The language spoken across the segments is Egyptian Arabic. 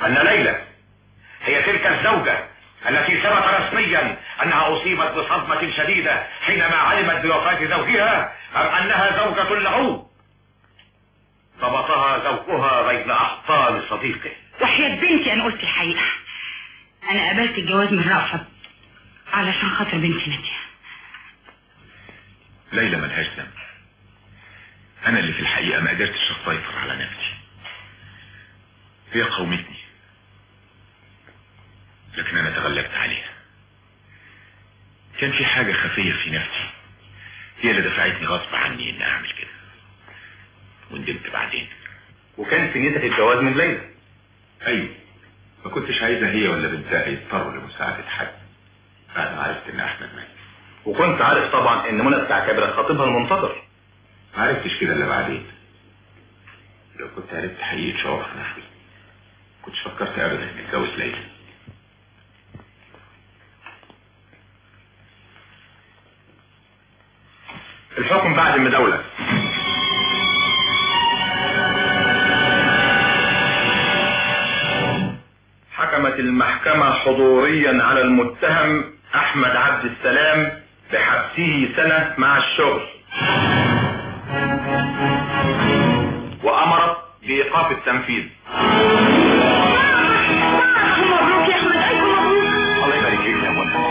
أن ليلى هي تلك الزوجة التي ثبت رسميا أنها أصيبت بصدمة شديدة حينما علمت بوفاة زوجها أم أنها زوجة له ضبطها زوجها بين أحضان صديقه وحياة بنتي أنا قلت الحقيقة أنا قبلت الجواز من رأفت علشان خاطر بنتي نادية ليلى ملهاش ذنب انا اللي في الحقيقة ما قدرتش اسيطر على نفسي هي قومتني لكن انا تغلبت عليها كان في حاجة خفية في نفسي هي اللي دفعتني غصب عني اني اعمل كده وندمت بعدين وكان في نيتك الجواز من ليلى ايوه ما كنتش عايزة هي ولا بنتها يضطروا لمساعدة حد بعد ما عرفت ان احمد مات وكنت عارف طبعا ان منى بتعتبرك خطيبها المنتظر ما عرفتش كده الا بعدين لو كنت عرفت حقيقة شعورها نحوي كنتش فكرت ابدا اني اتجوز ليلى الحكم بعد المداولة حكمت المحكمة حضوريا على المتهم احمد عبد السلام بحبسه سنة مع الشغل وامرت بايقاف التنفيذ مبروك يا أحمد ألف مبروك الله يبارك فيك يا منى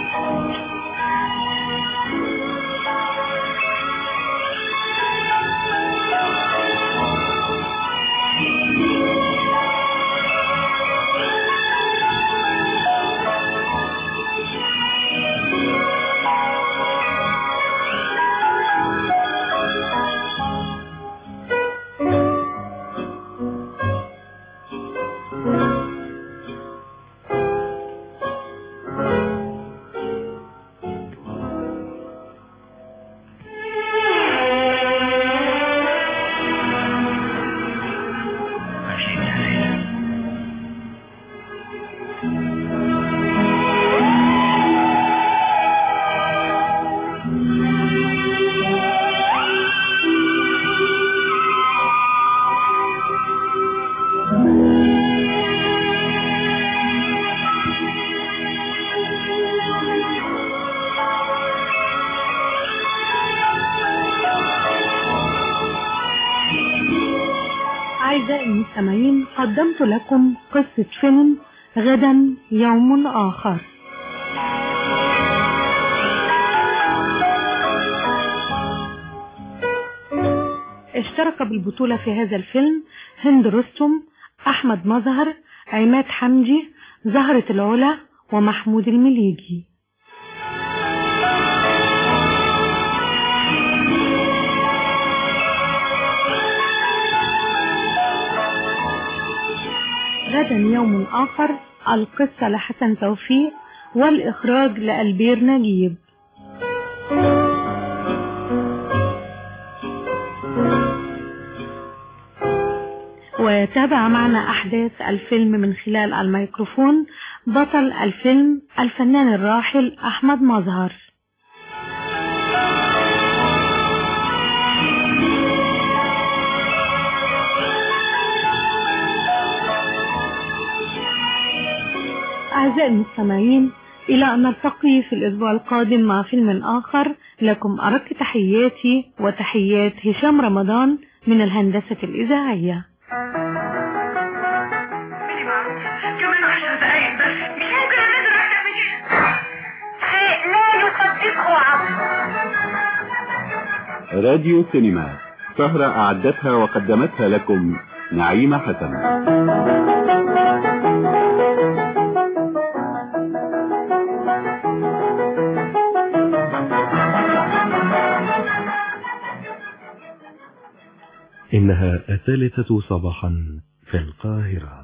أعزائي المستمعين قدمت لكم قصة فيلم غدا يوم آخر اشترك بالبطولة في هذا الفيلم هند رستم أحمد مظهر عماد حمدي زهرة العلا ومحمود المليجي غدا يوم آخر القصة لحسن توفيق والإخراج لألبير نجيب وتابع معنا أحداث الفيلم من خلال الميكروفون بطل الفيلم الفنان الراحل أحمد مظهر أعزائي المستمعين إلى أن نلتقي في الأسبوع القادم مع فيلم آخر لكم أرق تحياتي وتحيات هشام رمضان من الهندسة الإذاعية كمان عشر دقايق بس مش ممكن انزل اكتر من كده شيء لا يصدقه عقل راديو سينما سهرة أعدتها وقدمتها لكم نعيمة حسن إنها الثالثة صباحا في القاهرة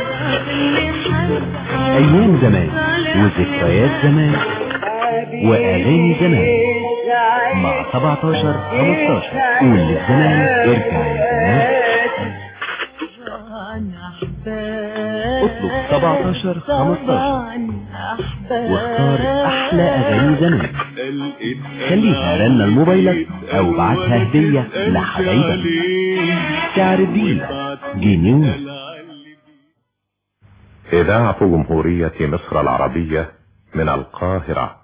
أيام زمان وذكريات زمان وأغاني زمان مع 17 15 قول للزمان ارجع يا زمان اطلب 17 15 واختار أحلى أغاني زمان خليها رنة لموبايلك أو ابعتها هدية لحبايبك سعر الدقيقة جنيه إذاعة جمهورية مصر العربية من القاهرة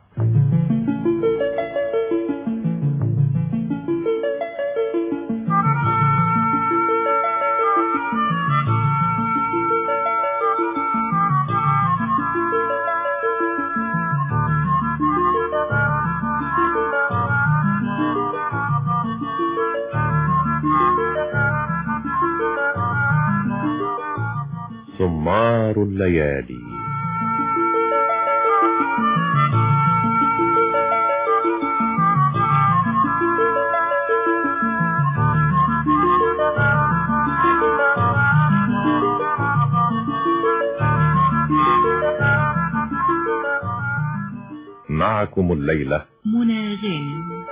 سمار الليالي معكم الليلة منى غانم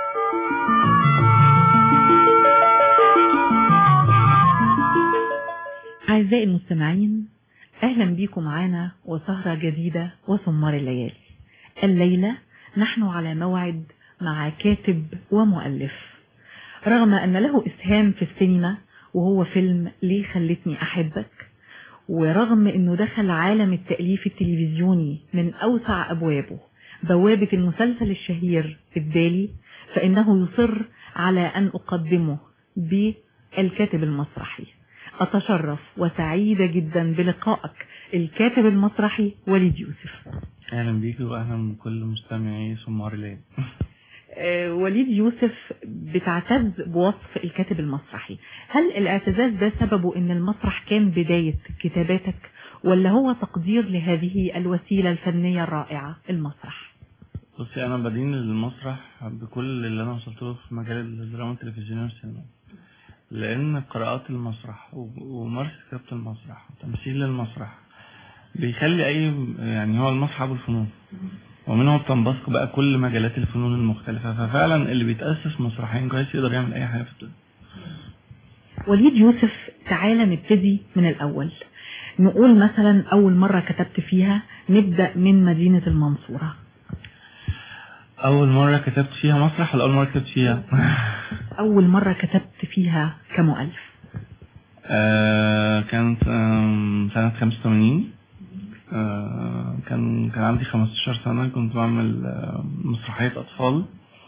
أعزائي المستمعين أهلا بكم معنا وسهرة جديدة وسمار الليالي الليلة نحن على موعد مع كاتب ومؤلف رغم أن له إسهام في السينما وهو فيلم ليه خلتني أحبك ورغم أنه دخل عالم التأليف التلفزيوني من أوسع أبوابه بوابة المسلسل الشهير الدالي فإنه يصر على أن أقدمه بالكاتب المسرحي أتشرف وسعيدة جدا بلقائك الكاتب المسرحي وليد يوسف اهلا بيك واهلا بكل مستمعي سمار الليل آه، وليد يوسف بتعتز بوصف الكاتب المسرحي هل الاعتزاز ده سببه ان المسرح كان بداية كتاباتك ولا هو تقدير لهذه الوسيلة الفنية الرائعة المسرح بصي انا بدين للمسرح بكل اللي انا وصلت له في مجال الدراما التلفزيونيه والسينما لان قراءات المسرح و- وممارسه كتابه المسرح وتمثيل المسرح بيخلي اي يعني هو المسرح ابو الفنون ومنه بتنبثق بقى كل مجالات الفنون المختلفه ففعلا اللي بيتاسس مسرحيا كويس يقدر يعمل اي حاجه في الدنيا وليد يوسف تعالى نبتدي من الأول نقول مثلا أول مرة كتبت فيها نبدأ من مدينة المنصورة اول مره كتبت فيها مسرح ولا اول مره كتبت فيها أول مرة كتبت فيها كمؤلف آه كانت آم، سنة 85 آه كان كان عندي 15 سنة كنت بعمل آه، مسرحية أطفال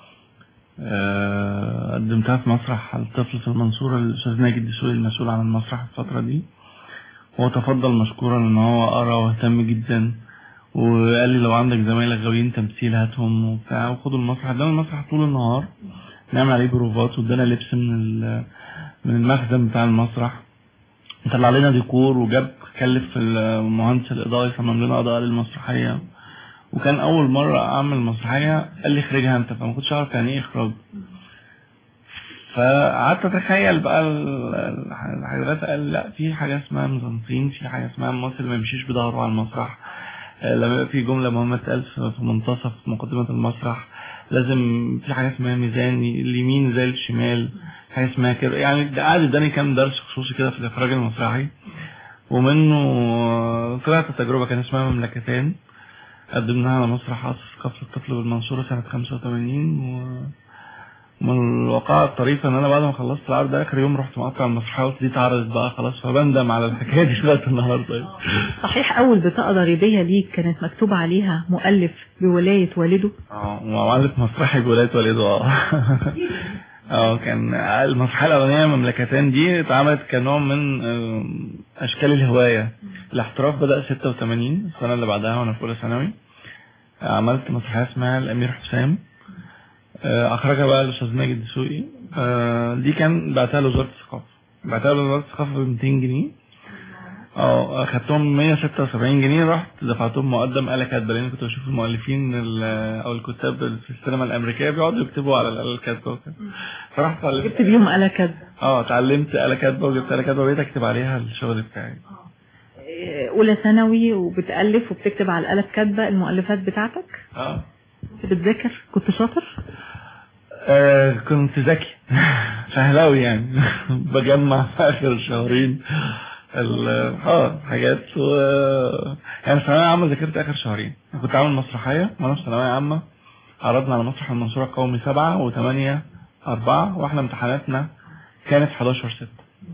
آه قدمتها في مسرح الطفل في المنصورة الأستاذ ناجي الدسوقي المسؤول عن المسرح في الفترة دي هو تفضل مشكورا إن هو قرا واهتم جدا وقال لي لو عندك زمايلك غاويين تمثيل هاتهم وبتاع وخدوا المسرح قدام المسرح طول النهار نعمل عليه بروفات وادانا لبس من ال- من المخزن بتاع المسرح طلع لنا ديكور وجاب كلف المهندس الإضاءة يصمم لنا إضاءة للمسرحية وكان أول مرة أعمل مسرحية قال لي اخرجها أنت فما كنتش أعرف يعني إيه إخراج فقعدت أتخيل بقى ال- ال- الحاجات قال لا في حاجة اسمها ميزانسين في حاجة اسمها الممثل ما يمشيش بظهره على المسرح آه، لما يبقى في جملة مهمة تقال في في منتصف مقدمة المسرح لازم في حاجة اسمها ميزان اليمين زي الشمال حاجة اسمها كده يعني ده قعد اداني كام درس خصوصي كده في الإخراج المسرحي ومنه آه، طلعت التجربة كان اسمها مملكتان قدمناها على مسرح قصر ثقافة الطفل بالمنصورة سنة 85 و من الواقعة الطريفة ان انا بعد ما خلصت العرض ده اخر يوم رحت مقطع المسرحية قلت دي اتعرضت بقى خلاص فبندم على الحكاية دي لغاية النهاردة صحيح أول بطاقة ضريبية ليك كانت مكتوب عليها مؤلف بولاية والده اه وعملت مسرحي بولاية والده اه اه كان المسرحية الأولانية مملكتان دي اتعملت كنوع من آه، أشكال الهواية الاحتراف بدأ 86 السنة اللي بعدها وأنا في أولى ثانوي عملت مسرحية اسمها الأمير حسام آه، أخرجها بقى الأستاذ ماجد الدسوقي آه، دي كان بعتها لوزارة الثقافة بعتها لوزارة الثقافة ب 200 جنيه اه اخدتهم 176 جنيه رحت دفعتهم مقدم آلة كاتبة لان كنت بشوف المؤلفين ال- او الكتاب في السينما الامريكيه بيقعدوا يكتبوا على الآلة الكاتبة وكده فرحت اتعلمت جبت بيهم آلة كذا اه اتعلمت آلة كاتبة وجبت آلة كاتبة وبقيت اكتب عليها الشغل بتاعي أولى ثانوي وبتألف وبتكتب على الآلة الكاتبة المؤلفات بتاعتك اه بتذاكر كنت شاطر آه، كنت ذكي فهلاوي يعني بجمع في اخر شهرين ال- اه حاجات و يعني في ثانوية عامة ذاكرت اخر شهرين أنا كنت عامل مسرحية وانا في ثانوية عامة عرضنا على مسرح المنصورة القومي سبعة وثمانية أربعة واحنا امتحاناتنا كانت 11 ستة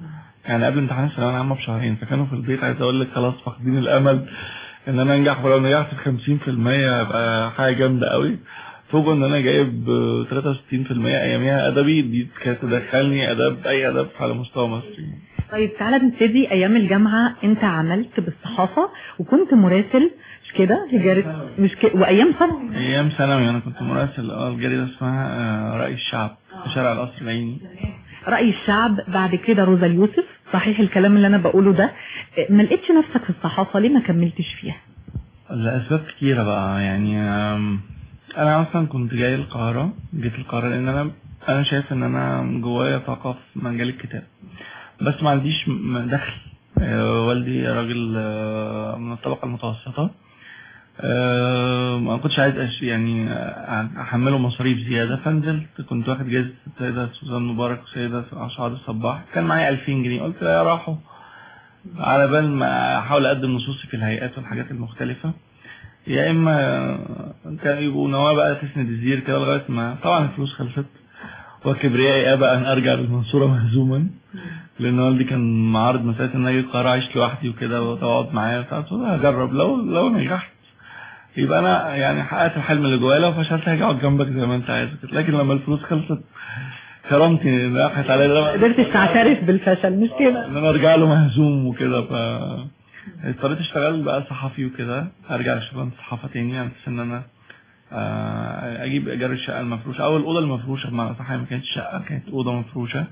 يعني قبل امتحان الثانويه العامه بشهرين فكانوا في البيت عايز اقول لك خلاص فاقدين الامل ان انا انجح ولو نجحت في 50% يبقى حاجه جامده قوي فوجئوا ان انا جايب آه، 63% اياميها ادبي دي كانت تدخلني اداب اي اداب على مستوى مصري طيب تعالى نبتدي ايام الجامعه انت عملت بالصحافه وكنت مراسل مش كده لجارة مش كده وايام ثانوي ايام ثانوي انا كنت مراسل اه الجريده اسمها آه، راي الشعب في شارع القصر العيني راي الشعب بعد كده روزا اليوسف صحيح الكلام اللي انا بقوله ده ما لقيتش نفسك في الصحافه ليه ما كملتش فيها لأسباب كتيرة بقى يعني آم، أنا أصلا كنت جاي القاهرة جيت القاهرة لأن أنا أنا شايف إن أنا جوايا طاقة في مجال الكتاب بس ما عنديش م- دخل آه، والدي راجل آه، من الطبقة المتوسطة آه، ما كنتش عايز أش يعني آه، أحمله مصاريف زيادة فنزلت كنت واخد جايزة السيدة سوزان مبارك والسيدة أشعار الصباح كان معايا 2000 جنيه قلت لا راحوا على بال ما احاول اقدم نصوصي في الهيئات والحاجات المختلفة يا اما كان يبقوا نواه بقى تسند الزير كده لغاية ما طبعا الفلوس خلصت وكبريائي ابى ان ارجع للمنصورة مهزوما لان والدي كان معارض مسألة ان اجي القاهرة اعيش لوحدي وكده وتقعد معايا وبتاع قلت له هجرب لو لو نجحت يبقى انا يعني حققت الحلم اللي جوايا لو فشلت هاجي اقعد جنبك زي ما انت عايز كده. لكن لما الفلوس خلصت كرامتي راحت عليا ما قدرتش تعترف بالفشل مش كده ان انا ارجع له مهزوم وكده ف اضطريت اشتغل بقى صحفي وكده ارجع لشغلانه الصحافه تاني على اساس ان انا آه، اجيب ايجار الشقه المفروشه او الاوضه المفروشه بمعنى صح هي ما كانتش شقه كانت اوضه مفروشه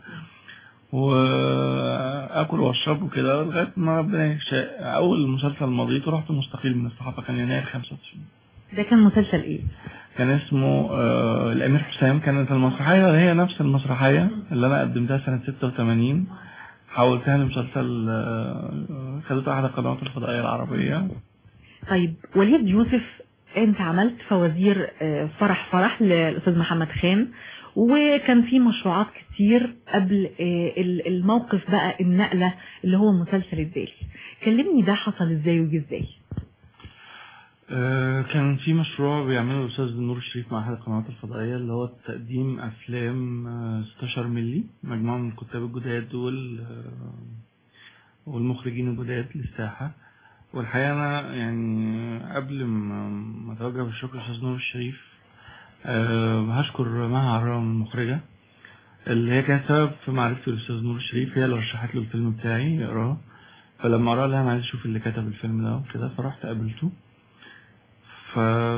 واكل واشرب وكده لغايه ما ربنا يشاء اول مسلسل مضيت ورحت مستقيل من الصحافه كان يناير 95 ده كان مسلسل ايه كان اسمه آه الامير حسام كانت المسرحيه هي نفس المسرحيه اللي انا قدمتها سنه 86 حولتها لمسلسل آه، خدته احد القنوات الفضائيه العربيه طيب وليد يوسف انت عملت فوازير آه، فرح فرح للاستاذ محمد خان وكان في مشروعات كتير قبل آه، ال- الموقف بقى النقلة اللي هو مسلسل الدالي كلمني ده حصل ازاي وجه ازاي آه، كان في مشروع بيعمله الاستاذ نور الشريف مع احد القنوات الفضائيه اللي هو تقديم افلام آه، 16 ملي مجموعه من الكتاب الجداد وال آه، والمخرجين الجداد للساحه والحقيقه انا يعني قبل ما ما اتوجه بالشكر للاستاذ نور الشريف أه هشكر مها عرام المخرجه اللي هي كانت سبب في معرفتي بالاستاذ نور الشريف هي اللي رشحت له الفيلم بتاعي يقراه فلما قراه لها انا عايز اشوف اللي كتب الفيلم ده وكده فرحت قابلته ف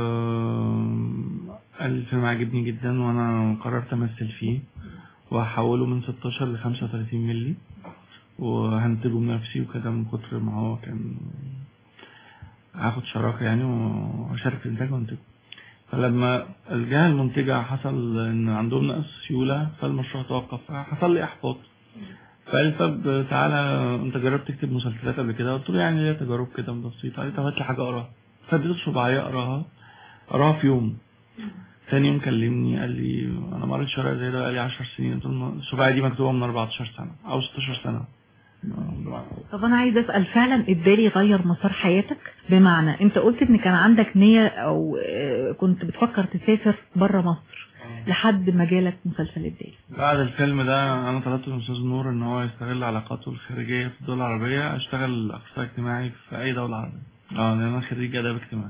قال لي الفيلم عجبني جدا وانا قررت امثل فيه وهحوله من 16 ل 35 ملي وهنتجه بنفسي وكده من كتر ما هو كان هاخد شراكة يعني واشارك في الانتاج وانتجه فلما الجهة المنتجة حصل ان عندهم نقص سيولة فالمشروع توقف حصل لي احباط فقال لي طب تعالى انت جربت تكتب مسلسلات قبل كده قلت له يعني ليا تجارب كده بسيطة قال لي طب هات لي حاجة اقراها فاديته صباعية اقراها اقراها في يوم تاني يوم كلمني قال لي انا ما قريتش ورقة زي ده قال لي 10 سنين قلت له الصباعية دي مكتوبة من 14 سنة او 16 سنة طب انا عايزه اسال فعلا الدالي غير مسار حياتك بمعنى انت قلت ان كان عندك نيه او آه، كنت بتفكر تسافر بره مصر لحد ما جالك مسلسل الدالي بعد الفيلم ده انا طلبت من الاستاذ نور ان هو يستغل علاقاته الخارجيه في الدول العربيه اشتغل اخصائي اجتماعي في اي دوله عربيه اه لان انا خريج اداب اجتماعي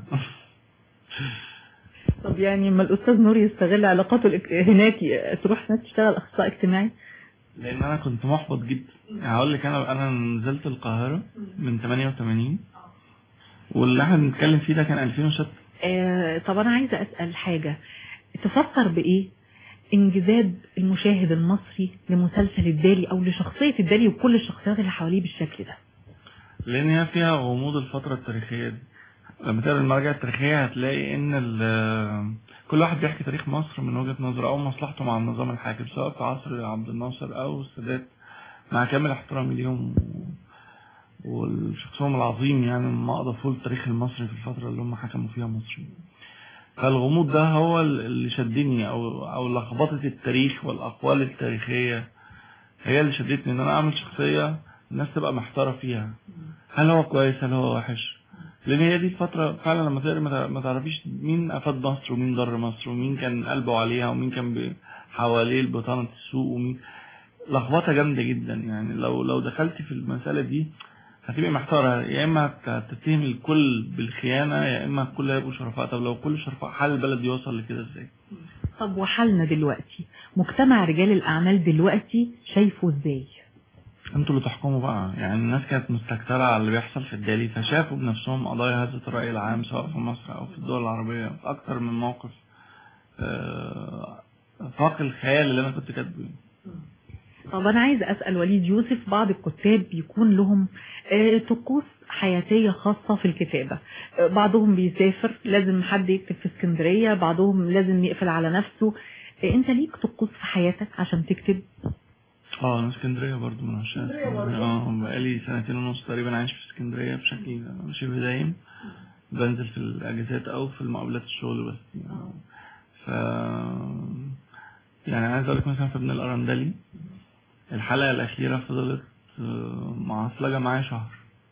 طب يعني اما الاستاذ نور يستغل علاقاته الاك- هناك ي- تروح هناك تشتغل اخصائي اجتماعي لان انا كنت محبط جدا يعني هقول لك انا انا نزلت القاهره من 88 واللي احنا بنتكلم فيه ده كان 2006 آه طب انا عايزه اسال حاجه تفكر بايه انجذاب المشاهد المصري لمسلسل الدالي او لشخصيه الدالي وكل الشخصيات اللي حواليه بالشكل ده لان هي فيها غموض الفتره التاريخيه دي لما تقرا المراجع التاريخيه هتلاقي ان ال- كل واحد بيحكي تاريخ مصر من وجهه نظره او مصلحته مع النظام الحاكم سواء في عصر عبد الناصر او السادات مع كامل احترامي ليهم والشخصهم العظيم يعني ما اضافوه للتاريخ المصري في الفتره اللي هم حكموا فيها مصر فالغموض ده هو اللي شدني او او لخبطه التاريخ والاقوال التاريخيه هي اللي شدتني ان انا اعمل شخصيه الناس تبقى محتاره فيها هل هو كويس هل هو وحش لان هي دي الفتره فعلا لما تقرا ما تع- ما تعرفيش مين افاد مصر ومين ضر مصر ومين كان قلبه عليها ومين كان بي- حواليه البطانه السوق ومين لخبطه جامده جدا يعني لو لو دخلتي في المساله دي هتبقي محتاره يا اما هت- هتتهم الكل بالخيانه يا اما الكل هيبقوا شرفاء طب لو كل شرفاء حال البلد يوصل لكده ازاي؟ طب وحالنا دلوقتي مجتمع رجال الأعمال دلوقتي شايفه ازاي انتوا اللي تحكموا بقى يعني الناس كانت مستكترة على اللي بيحصل في الدالي فشافوا بنفسهم قضايا هزت الرأي العام سواء في مصر أو في الدول العربية في أكتر من موقف آه، فاق الخيال اللي أنا كنت كاتبه طب أنا عايز أسأل وليد يوسف بعض الكتاب بيكون لهم آه، طقوس حياتية خاصة في الكتابة آه، بعضهم بيسافر لازم حد يكتب في اسكندرية بعضهم لازم يقفل على نفسه آه، انت ليك طقوس في حياتك عشان تكتب اه انا اسكندريه برضو من عشان اسكندريه اه بقالي سنتين ونص تقريبا عايش في اسكندريه بشكل شبه دايم بنزل في الاجازات او في المقابلات الشغل بس يعني. ف يعني عايز اقول لك مثلا في ابن الارندلي الحلقه الاخيره فضلت آه، معصلجه معايا شهر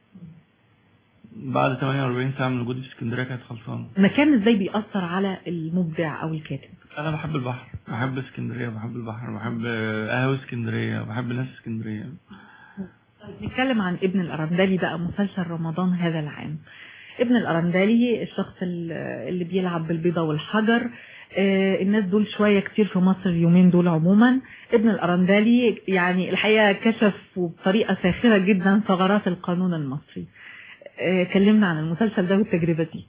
بعد 48 ساعه من وجودي في اسكندريه كانت خلصانه المكان ازاي بيأثر على المبدع او الكاتب انا بحب البحر بحب اسكندريه بحب البحر بحب قهوه اسكندريه بحب ناس اسكندريه نتكلم عن ابن الأرندلي بقى مسلسل رمضان هذا العام ابن الأرندلي الشخص ال- اللي بيلعب بالبيضة والحجر آه، الناس دول شوية كتير في مصر اليومين دول عموما ابن الأرندلي يعني الحقيقة كشف بطريقة ساخرة جدا ثغرات القانون المصري آه، كلمنا عن المسلسل ده والتجربة دي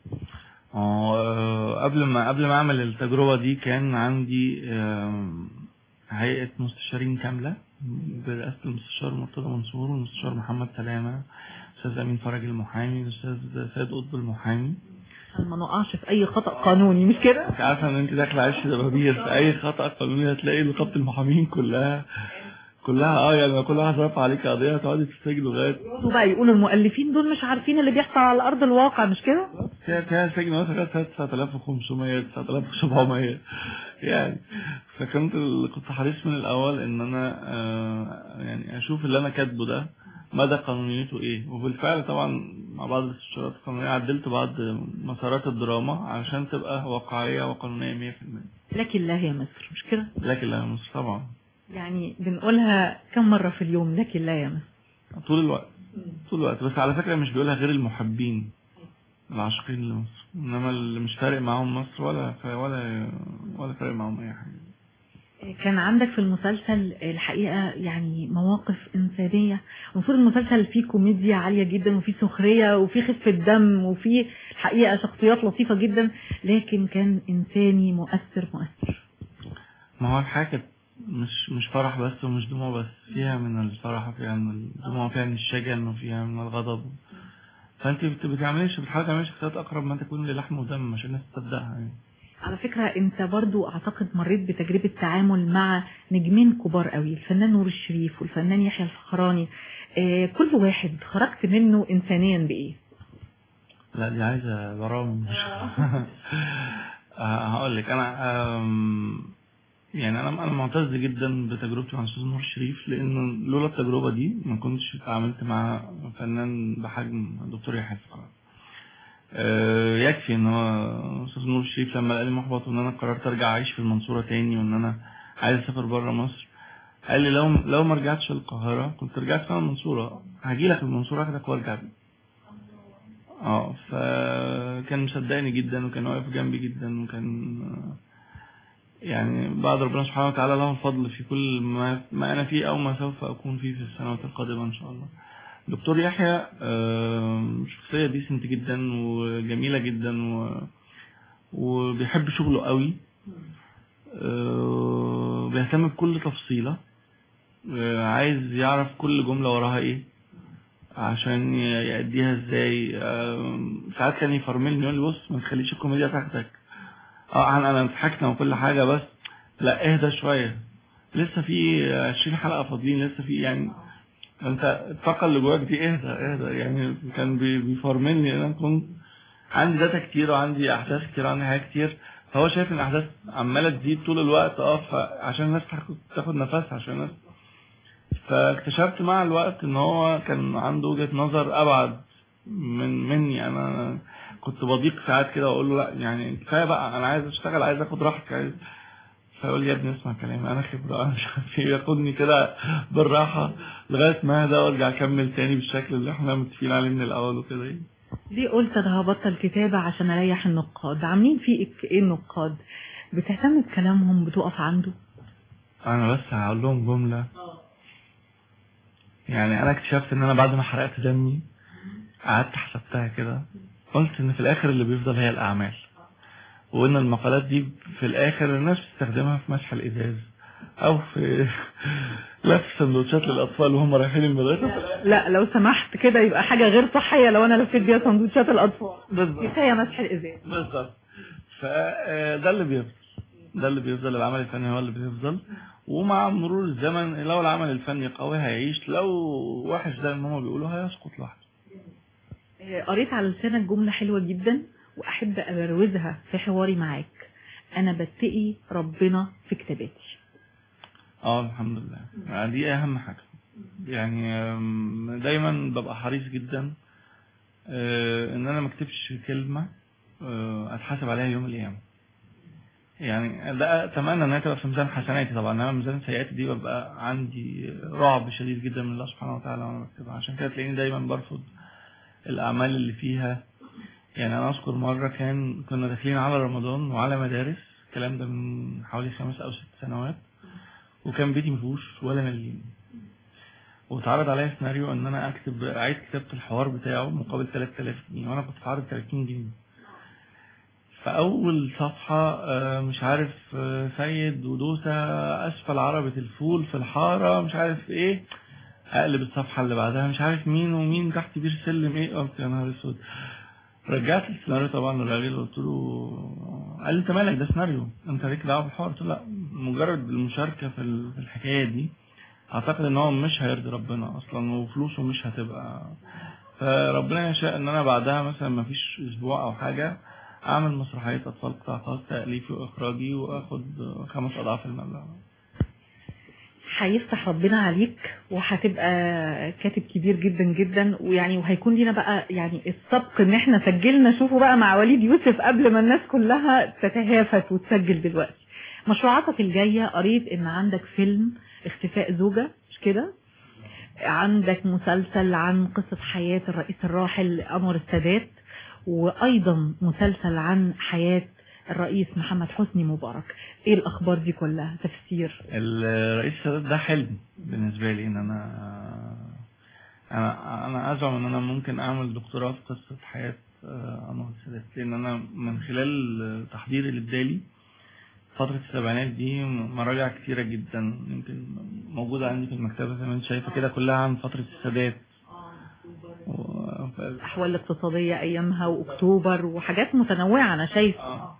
آه، قبل ما قبل ما اعمل التجربه دي كان عندي آم، هيئه مستشارين كامله برئاسه المستشار مرتضى منصور والمستشار محمد سلامه الاستاذ امين فرج المحامي الاستاذ سيد قطب المحامي عشان ما نقعش في أي خطأ قانوني مش كده؟ انت عارفه ان انت داخله عيش دبابير في اي خطا قانوني هتلاقي نقابه المحامين كلها كلها اه يعني لو كل واحد رفع عليك قضيه تقعدي تسجل لغايه يقعدوا بقى يقولوا المؤلفين دول مش عارفين اللي بيحصل على أرض الواقع مش كده؟ فيها فيها سجن مثلا لغايه 9500 9700 يعني فكنت ال- كنت حريص من الاول ان انا آه، يعني اشوف اللي انا كاتبه ده مدى قانونيته ايه وبالفعل طبعا مع بعض الاستشارات القانونيه عدلت بعض مسارات الدراما عشان تبقى واقعيه وقانونيه 100% لكن لا يا مصر مش كده؟ لكن لا مصر طبعا يعني بنقولها كم مرة في اليوم لكن لا يا مصر طول الوقت طول الوقت بس على فكره مش بيقولها غير المحبين العاشقين لمصر انما اللي مش فارق معاهم مصر ولا ولا ولا فارق معاهم اي حاجه كان عندك في المسلسل الحقيقة يعني مواقف إنسانية المفروض المسلسل فيه كوميديا عالية جدا وفيه سخرية وفيه خفة دم وفيه الحقيقة شخصيات لطيفة جدا لكن كان إنساني مؤثر مؤثر ما هو الحياة كانت مش مش فرح بس ومش دموع بس فيها من الفرح وفيها من الدموع وفيها من الشجن وفيها من الغضب فانت بت- بتعمليش بتحاول تعملي شخصيات اقرب ما تكون للحم ودم عشان الناس تصدقها يعني على فكرة انت برضو اعتقد مريت بتجربة تعامل مع نجمين كبار قوي الفنان نور الشريف والفنان يحيى الفخراني آه كل واحد خرجت منه انسانيا بايه لا دي عايزة برامج هقول لك انا آم، يعني انا انا معتز جدا بتجربتي مع الاستاذ نور الشريف لان لولا التجربه دي ما كنتش اتعاملت مع فنان بحجم دكتور يحيى الفخراني آه، يكفي ان هو استاذ نور الشريف لما قال لي محبط وان انا قررت ارجع اعيش في المنصوره تاني وان انا عايز اسافر بره مصر قال لي لو لو ما رجعتش القاهره كنت رجعت فعلا المنصوره هاجي لك المنصوره اخدك وارجع بيك اه فكان مصدقني جدا وكان واقف جنبي جدا وكان آه، يعني بعد ربنا سبحانه وتعالى له الفضل في كل ما, ما انا فيه او ما سوف اكون فيه في السنوات القادمه ان شاء الله دكتور يحيى آه، شخصيه ديسنت جدا وجميله جدا و... وبيحب شغله قوي آه، بيهتم بكل تفصيله آه، عايز يعرف كل جمله وراها ايه عشان ي- يأديها ازاي آم، ساعات كان يفرملني يقول لي بص ما تخليش الكوميديا تاخدك اه انا انا ضحكنا وكل حاجه بس لا اهدى شويه لسه في 20 حلقه فاضلين لسه في يعني انت الطاقه اللي جواك دي اهدى اهدى يعني كان بي- بيفرملني انا كنت عندي داتا كتير وعندي احداث كتير وعندي حاجات كتير فهو شايف ان الاحداث عماله تزيد طول الوقت اه فعشان الناس تاخد تاخد نفسها عشان الناس فاكتشفت مع الوقت ان هو كان عنده وجهة نظر ابعد من مني انا كنت بضيق ساعات كده واقول له لا يعني كفايه بقى انا عايز اشتغل عايز اخد راحتي عايز فيقول لي يا ابني اسمع كلامي انا خبره انا مش عارف ايه ياخدني كده بالراحه لغايه ما اهدى وارجع اكمل تاني بالشكل اللي احنا متفقين عليه من الاول وكده يعني. ليه قلت انا هبطل كتابة عشان اريح النقاد عاملين فيك ايه النقاد بتهتم بكلامهم بتقف عنده انا بس هقول لهم جمله يعني انا اكتشفت ان انا بعد ما حرقت دمي قعدت حسبتها كده قلت ان في الاخر اللي بيفضل هي الاعمال وان المقالات دي في الاخر الناس بتستخدمها في مسح الازاز او في لف سندوتشات للاطفال وهم رايحين المدرسه لا لو سمحت كده يبقى حاجة غير صحية لو انا لفيت بيها سندوتشات الاطفال بالظبط كفاية مسح الازاز بالظبط فده اللي بيفضل ده اللي بيفضل العمل الفني هو اللي بيفضل ومع مرور الزمن لو العمل الفني قوي هيعيش لو وحش زي ما هم بيقولوا هيسقط لوحده آه، قريت على لسانك جملة حلوة جدا واحب ابروزها في حواري معاك انا بتقي ربنا في كتاباتي اه الحمد لله يعني دي اهم حاجة يعني آم، دايما ببقى حريص جدا آه، ان انا ما اكتبش كلمة آه، اتحاسب عليها يوم القيامة يعني ده اتمنى انها تبقى في ميزان حسناتي طبعا انما ميزان سيئاتي دي ببقى عندي رعب شديد جدا من الله سبحانه وتعالى وانا بكتبها عشان كده تلاقيني دايما برفض الاعمال اللي فيها يعني انا اذكر مرة كان كنا داخلين على رمضان وعلى مدارس الكلام ده من حوالي خمس او ست سنوات وكان بيتي مفيهوش ولا مليم واتعرض عليا سيناريو ان انا اكتب اعيد كتابة الحوار بتاعه مقابل 3000 جنيه وانا كنت عارض 30 جنيه فاول صفحة آه، مش عارف آه، سيد ودوسة اسفل عربة الفول في الحارة مش عارف ايه اقلب الصفحة اللي بعدها مش عارف مين ومين تحت بير سلم ايه قلت يا نهار اسود رجعت السيناريو طبعا للراجل قلت له قال لي انت مالك ده سيناريو انت ليك دعوه بالحوار قلت له لا مجرد المشاركه في ال- في الحكايه دي اعتقد ان هو مش هيرضي ربنا اصلا وفلوسه مش هتبقى فربنا يشاء ان انا بعدها مثلا ما فيش اسبوع او حاجه اعمل مسرحيه اطفال قطاع خاص تاليفي واخراجي واخد خمس اضعاف المبلغ هيفتح ربنا عليك وهتبقى كاتب كبير جدا جدا ويعني وهيكون لينا بقى يعني السبق ان احنا سجلنا شوفوا بقى مع وليد يوسف قبل ما الناس كلها تتهافت وتسجل دلوقتي مشروعاتك الجاية قريت ان عندك فيلم اختفاء زوجة مش كده عندك مسلسل عن قصة حياة الرئيس الراحل أنور السادات وأيضا مسلسل عن حياة الرئيس محمد حسني مبارك ايه الأخبار دي كلها تفسير الرئيس السادات ده حلم بالنسبة لي ان انا انا انا ازعم ان انا ممكن اعمل دكتوراه في قصة حياة آه، انور السادات لان انا من خلال تحضيري للدالي فترة السبعينات دي مراجع كتيرة جدا يمكن موجودة عندي في المكتبة زي ما انت شايفة كده كلها عن فترة السادات و- ف- الأحوال الاقتصادية أيامها وأكتوبر وحاجات متنوعة أنا شايف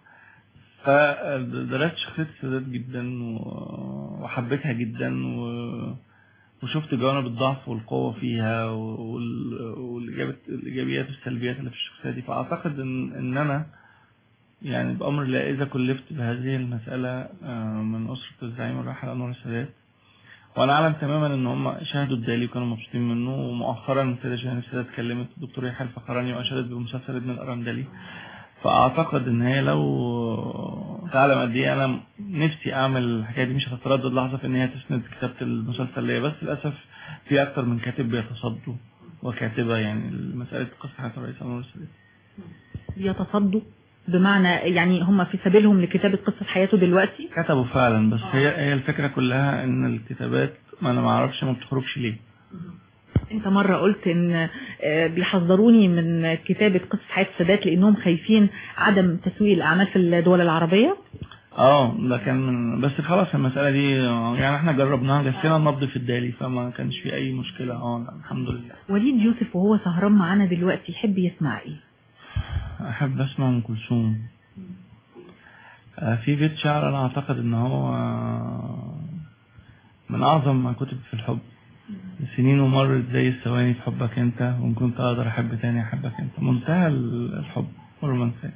فدرست شخصية السادات جدا و- وحبيتها جدا و... وشفت جوانب الضعف والقوة فيها وال- والإجابة- الإيجابيات والسلبيات اللي في الشخصية دي فأعتقد إن, إن أنا يعني بأمر الله إذا كلفت بهذه المسألة آه، من أسرة الزعيم الراحل أنور السادات وأنا أعلم تماما إن هم شاهدوا الدالي وكانوا مبسوطين منه ومؤخرا السيدة جيهان السادات كلمت الدكتور يحيى الفخراني وأشادت بمسلسل ابن الأرندلي فاعتقد ان هي لو تعلم قد ايه انا نفسي اعمل الحكايه دي مش هتتردد لحظه في ان هي تسند كتابه المسلسل ليا بس للاسف في اكتر من كاتب بيتصدوا وكاتبه يعني مساله قصه حياه الرئيس انور السادات بيتصدوا بمعنى يعني هم في سبيلهم لكتابة قصة حياته دلوقتي كتبوا فعلا بس هي هي الفكره كلها ان الكتابات ما انا ما اعرفش ما بتخرجش ليه انت مرة قلت ان آه، بيحذروني من كتابة قصة حياة السادات لانهم خايفين عدم تسويق الاعمال في الدول العربية اه ده كان من بس خلاص المساله دي آه، يعني احنا جربناها جسينا النبض في الدالي فما كانش في اي مشكله اه لا، الحمد لله وليد يوسف وهو سهران معانا دلوقتي يحب يسمع ايه احب اسمع ام كلثوم آه، في بيت شعر انا اعتقد ان هو آه، من اعظم ما كتب في الحب السنين ومرت زي الثواني في حبك انت وان كنت اقدر احب تاني احبك انت منتهى ال- الحب والرومانسية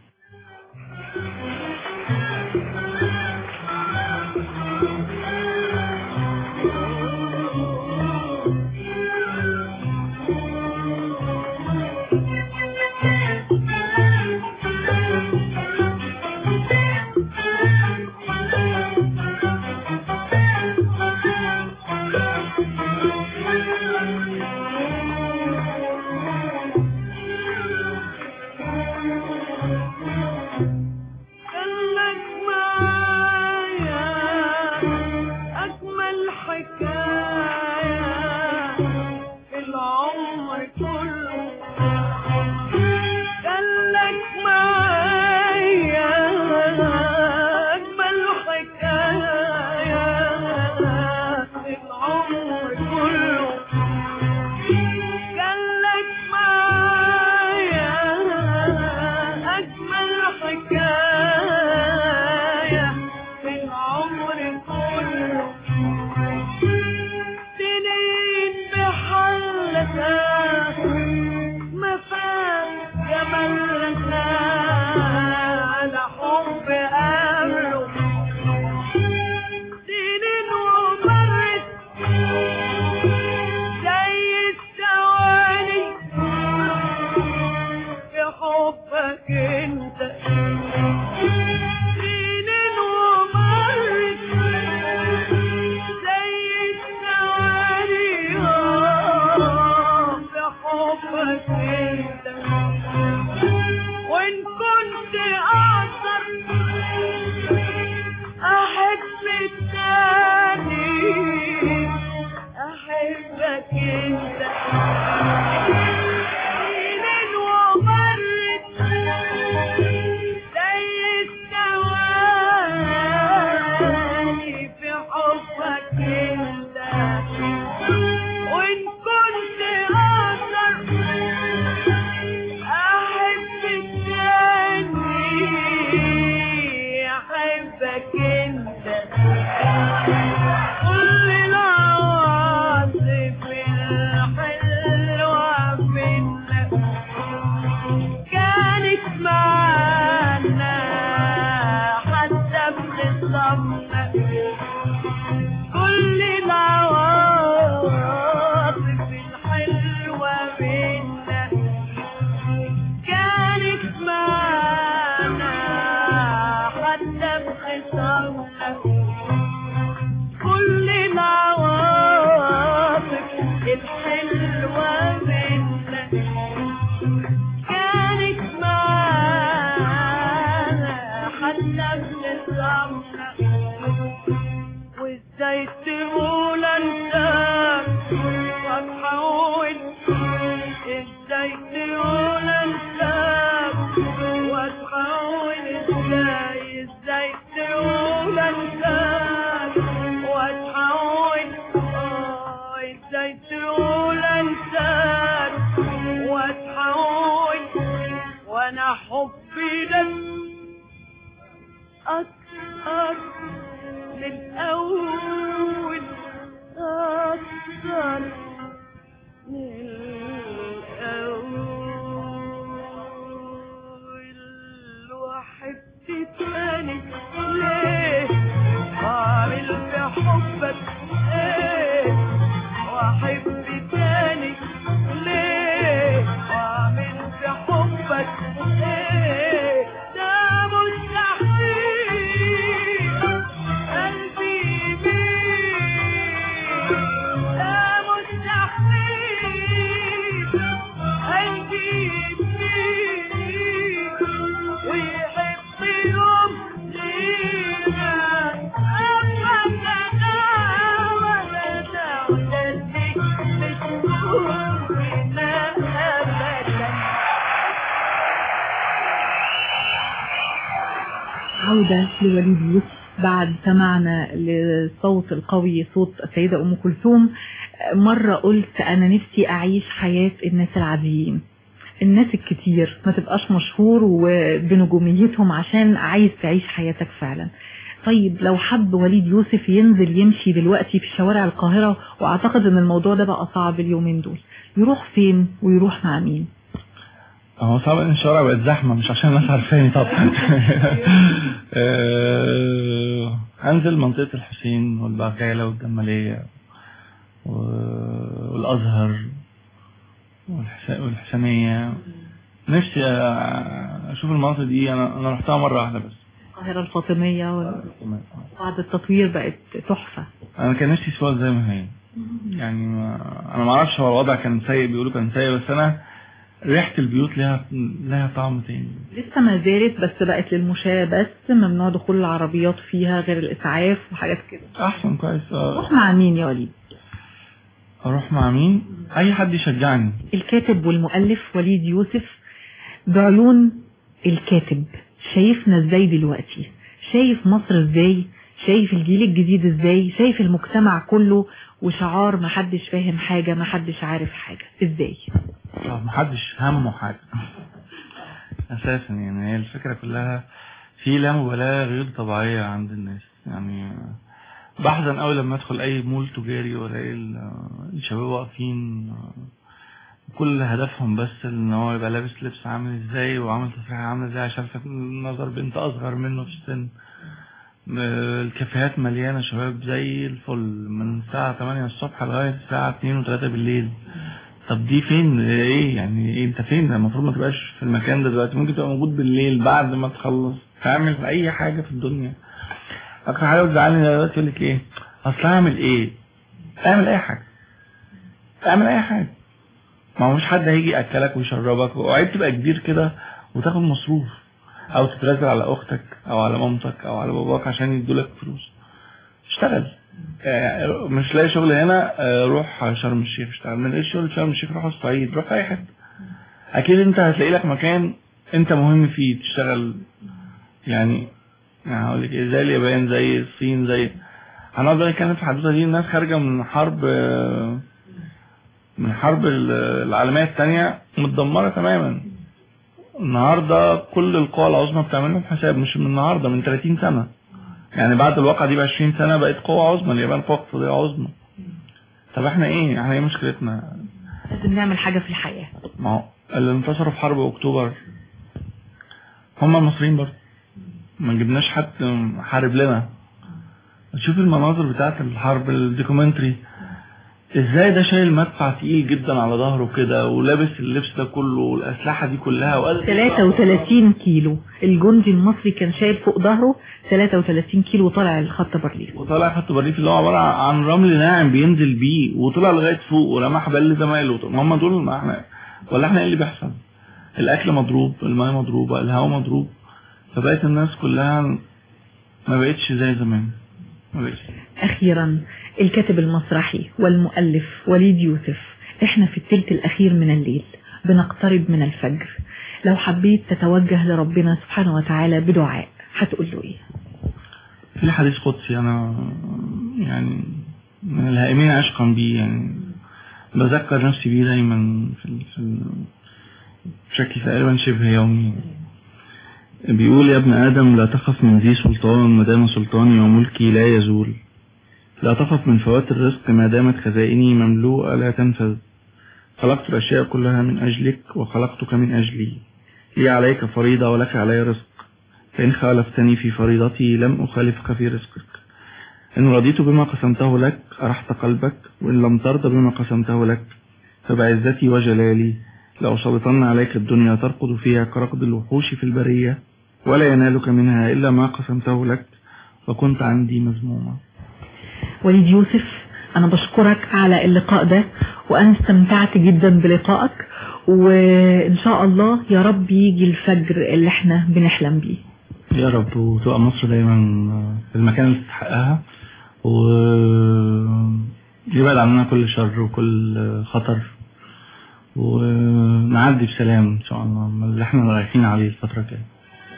Thank you. انت سنين ومرت زي الثواني في حبك انت وان كنت اقدر احب التاني احبك انت سنين ومرت زي الثواني في حبك انت وان كنت اقدر احب التاني احبك انت كل العواصف الحلوة منا كانت معانا حتى بخصامنا كل العواصف الحلوة منا كانت معانا حتى بخصامنا كل العواطف الحلوة منا كانت معانا حتى بخصامنا وازاي تقول انساك واتحول ازاي تقول انساك واتحول ازاي ازاي تقول انساك واتحول اه ازاي تقول انساك واتحول وانا حبي لك اكثر من الاول اكثر من الاول وحبت تاني ليه عامل في حبك ايه واحب تاني ليه وعامل في حبك ايه ده مستحيل قلبي يميل ده مستحيل قلبي يميل ويحب يوم لينا أبدا ولا تعتدي بسهولنا أبدا عودة لوليد يوسف بعد سمعنا للصوت القوي صوت السيدة أم كلثوم مرة قلت أنا نفسي أعيش حياة الناس العاديين الناس الكتير ما تبقاش مشهور وبنجوميتهم عشان عايز تعيش حياتك فعلا طيب لو حب وليد يوسف ينزل يمشي دلوقتي في شوارع القاهرة واعتقد ان الموضوع ده بقى صعب اليومين دول يروح فين ويروح مع مين هو صعب ان الشوارع بقت زحمه مش عشان الناس عارفاني طبعا آه، هنزل منطقه الحسين والبغاله والجماليه و- والازهر والحس- والحسنيه نفسي أ- اشوف المناطق دي انا انا رحتها مره واحده بس القاهرة الفاطمية وبعد التطوير بقت تحفة انا كان نفسي سؤال زي ما هي يعني ما انا ما اعرفش هو الوضع كان سيء بيقولوا كان سيء بس انا ريحه البيوت لها لها طعم تاني لسه ما زالت بس بقت للمشاة بس ممنوع دخول العربيات فيها غير الإسعاف وحاجات كده احسن كويس آه. روح مع مين يا وليد اروح مع مين اي حد يشجعني الكاتب والمؤلف وليد يوسف بعيون الكاتب شايفنا ازاي دلوقتي شايف مصر ازاي شايف الجيل الجديد ازاي شايف المجتمع كله وشعار محدش فاهم حاجة محدش عارف حاجة ازاي آه، محدش همه حاجه اساسا يعني هي الفكره كلها في لا مبالاه غير طبيعيه عند الناس يعني آه، بحزن قوي لما ادخل اي مول تجاري والاقي ال- آه، الشباب واقفين آه، كل هدفهم بس ان هو يبقى لابس لبس عامل ازاي وعامل تصريح عامل ازاي عشان لفت نظر بنت اصغر منه في السن آه، الكافيهات مليانه شباب زي الفل من الساعه 8 الصبح لغايه الساعه 2 و3 بالليل طب دي فين ايه يعني ايه انت فين المفروض ما تبقاش في المكان ده دلوقتي ممكن تبقى موجود بالليل بعد ما تخلص تعمل اي حاجه في الدنيا اكتر حاجه بتزعلني دلوقتي يقول لك ايه اصل اعمل ايه اعمل اي حاجه اعمل اي حاجه ما هو مش حد هيجي ياكلك ويشربك وعيب تبقى كبير كده وتاخد مصروف او تتنازل على اختك او على مامتك او على باباك عشان يدولك فلوس اشتغل آه، مش لاقي شغل هنا آه، روح شرم الشيخ اشتغل ما لقيتش شغل في شرم الشيخ روح الصعيد روح في اي حته اكيد انت هتلاقي لك مكان انت مهم فيه تشتغل يعني يعني هقول لك ايه زي اليابان زي الصين زي هنقعد بقى نتكلم في الحدوته دي الناس خارجه من حرب آه، من حرب ال- العالميه الثانيه متدمره تماما النهارده كل القوى العظمى بتعمل لهم حساب مش من النهارده من 30 سنه يعني بعد الواقعة دي ب 20 سنة بقت قوة عظمى اليابان قوة اقتصادية عظمى طب احنا ايه احنا ايه مشكلتنا لازم نعمل حاجة في الحياة ما هو اللي انتصروا في حرب اكتوبر هم المصريين برضه ما جبناش حد حارب لنا تشوف المناظر بتاعت الحرب الدوكيومنتري ازاي ده شايل مدفع تقيل جدا على ظهره كده ولابس اللبس ده كله والاسلحه دي كلها وقادر 33 كيلو الجندي المصري كان شايل فوق ظهره 33 كيلو وطالع الخط بارليف وطلع خط بريف اللي هو عباره عن رمل ناعم بينزل بيه وطلع لغايه فوق ورمى حبال لزمايله ما هم دول ما احنا ولا احنا ايه اللي بيحصل الاكل مضروب الماء مضروبه الهواء مضروب فبقت الناس كلها ما بقتش زي زمان ما بقتش أخيرا الكاتب المسرحي والمؤلف وليد يوسف احنا في التلت الأخير من الليل بنقترب من الفجر لو حبيت تتوجه لربنا سبحانه وتعالى بدعاء هتقول له ايه في حديث قدسي انا يعني من الهائمين عشقا بيه يعني بذكر نفسي بيه دايما في ال- في ال- بشكل تقريبا شبه يومي بيقول يا ابن آدم لا تخف من ذي سلطان ما دام سلطاني وملكي لا يزول لا تخف من فوات الرزق ما دامت خزائني مملوءة لا تنفذ خلقت الأشياء كلها من أجلك وخلقتك من أجلي لي عليك فريضة ولك علي رزق فإن خالفتني في فريضتي لم أخالفك في رزقك إن رضيت بما قسمته لك أرحت قلبك وإن لم ترضى بما قسمته لك فبعزتي وجلالي لأسلطن عليك الدنيا ترقد فيها كرقد الوحوش في البرية ولا ينالك منها إلا ما قسمته لك وكنت عندي مذموما وليد يوسف أنا بشكرك على اللقاء ده وأنا استمتعت جدا بلقائك وإن شاء الله يا رب يجي الفجر اللي احنا بنحلم بيه يا رب وتبقى مصر دايما في المكان اللي تستحقها و يبعد عننا كل شر وكل خطر ونعدي بسلام ان شاء الله من اللي احنا رايحين عليه الفترة الجاية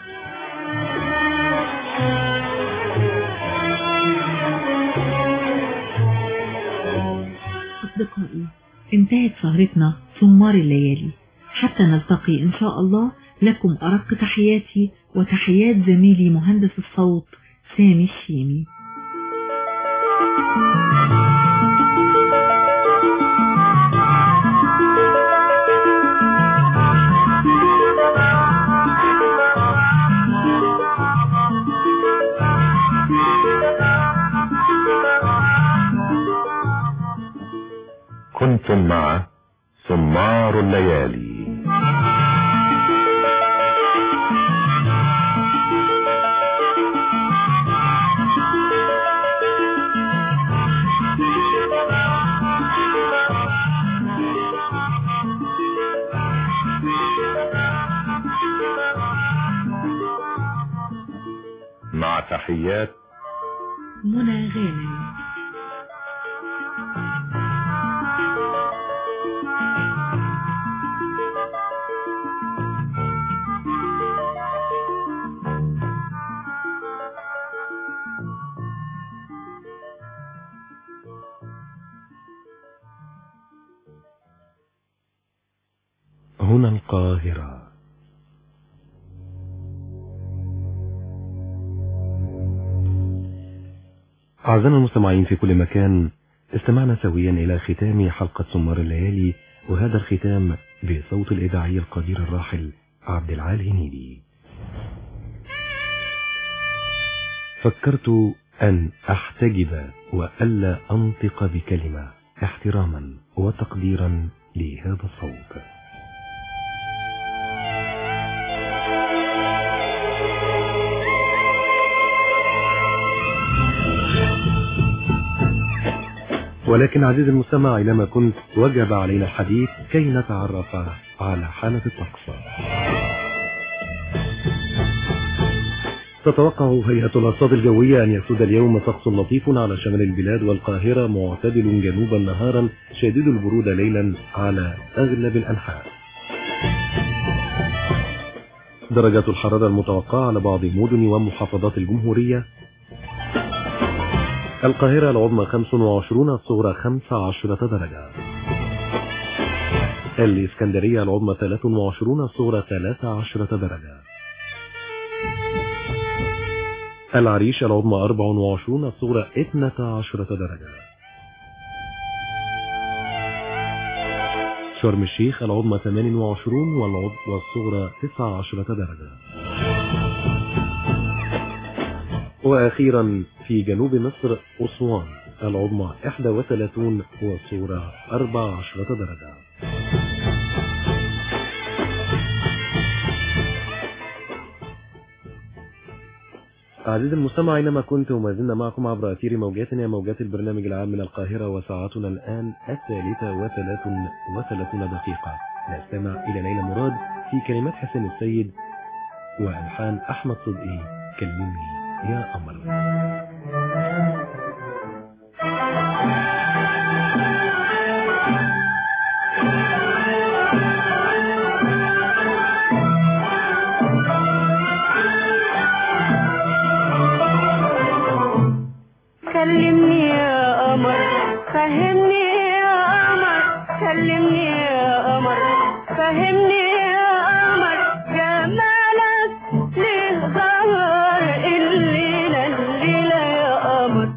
أصدقائي انتهت سهرتنا ثمار الليالي حتى نلتقي إن شاء الله لكم أرق تحياتي وتحيات زميلي مهندس الصوت سامي الشيمي كنتم مع سمار الليالي مع تحيات منى غانم هنا القاهرة أعزائنا المستمعين في كل مكان استمعنا سويا إلى ختام حلقة سمار الليالي وهذا الختام بصوت الإذاعي القدير الراحل عبد العال هنيدي فكرت أن أحتجب وألا أنطق بكلمة احتراما وتقديرا لهذا الصوت ولكن عزيزي المستمع أينما كنت وجب علينا الحديث كي نتعرف على حالة الطقس تتوقع هيئة الأرصاد الجوية أن يسود اليوم طقس لطيف على شمال البلاد والقاهرة معتدل جنوبا نهارا شديد البرودة ليلا على أغلب الأنحاء درجات الحرارة المتوقعة على بعض مدن ومحافظات الجمهورية القاهرة العظمى 25 الصغرى 15 درجة الإسكندرية العظمى 23 الصغرى 13 درجة العريش العظمى 24 الصغرى 12 درجة شرم الشيخ العظمى 28 والعظمى والصغرى 19 درجة وأخيرا في جنوب مصر أسوان العظمى 31 والصغرى 14 درجة عزيزي المستمع أينما كنت وما زلنا معكم عبر أثير موجاتنا موجات البرنامج العام من القاهرة وساعتنا الآن الثالثة وثلاث وثلاثون دقيقة نستمع إلى ليلى مراد في كلمات حسين السيد وألحان أحمد صدقي كلمني يا قمر كلمني يا قمر فهمني يا قمر كلمني يا قمر فهمني يا قمر جمالك ليه ظهر الليلة الليلة يا قمر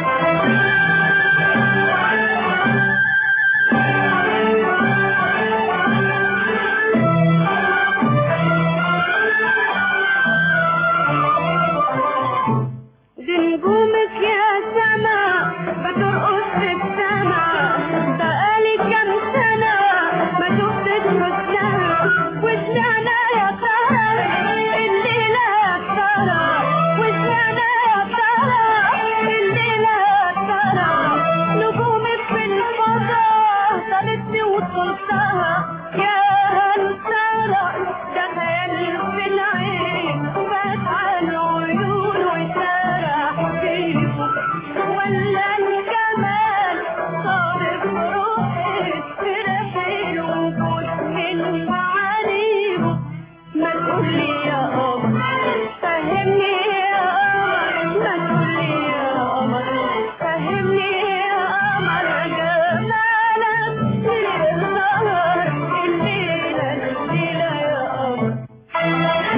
دي نجومك يا سما بترقص في السما بقالي كام سنة ما شفتش وشها وشنا يا ترى الليلة يا ترى وشنا يا ترى الليلة يا ترى نجومك في الفضاء طالتني وصلتها يا هل ترى ده خيال في العين وبات على العيون وسرح فيه ولا الجمال صارف روحي ترفي الوجود من معاليه ما تقولي يا قمر فهمني يا قمر ما تقولي يا قمر فهمني يا قمر جمالك ليه ظهر الليلة الليلة يا قمر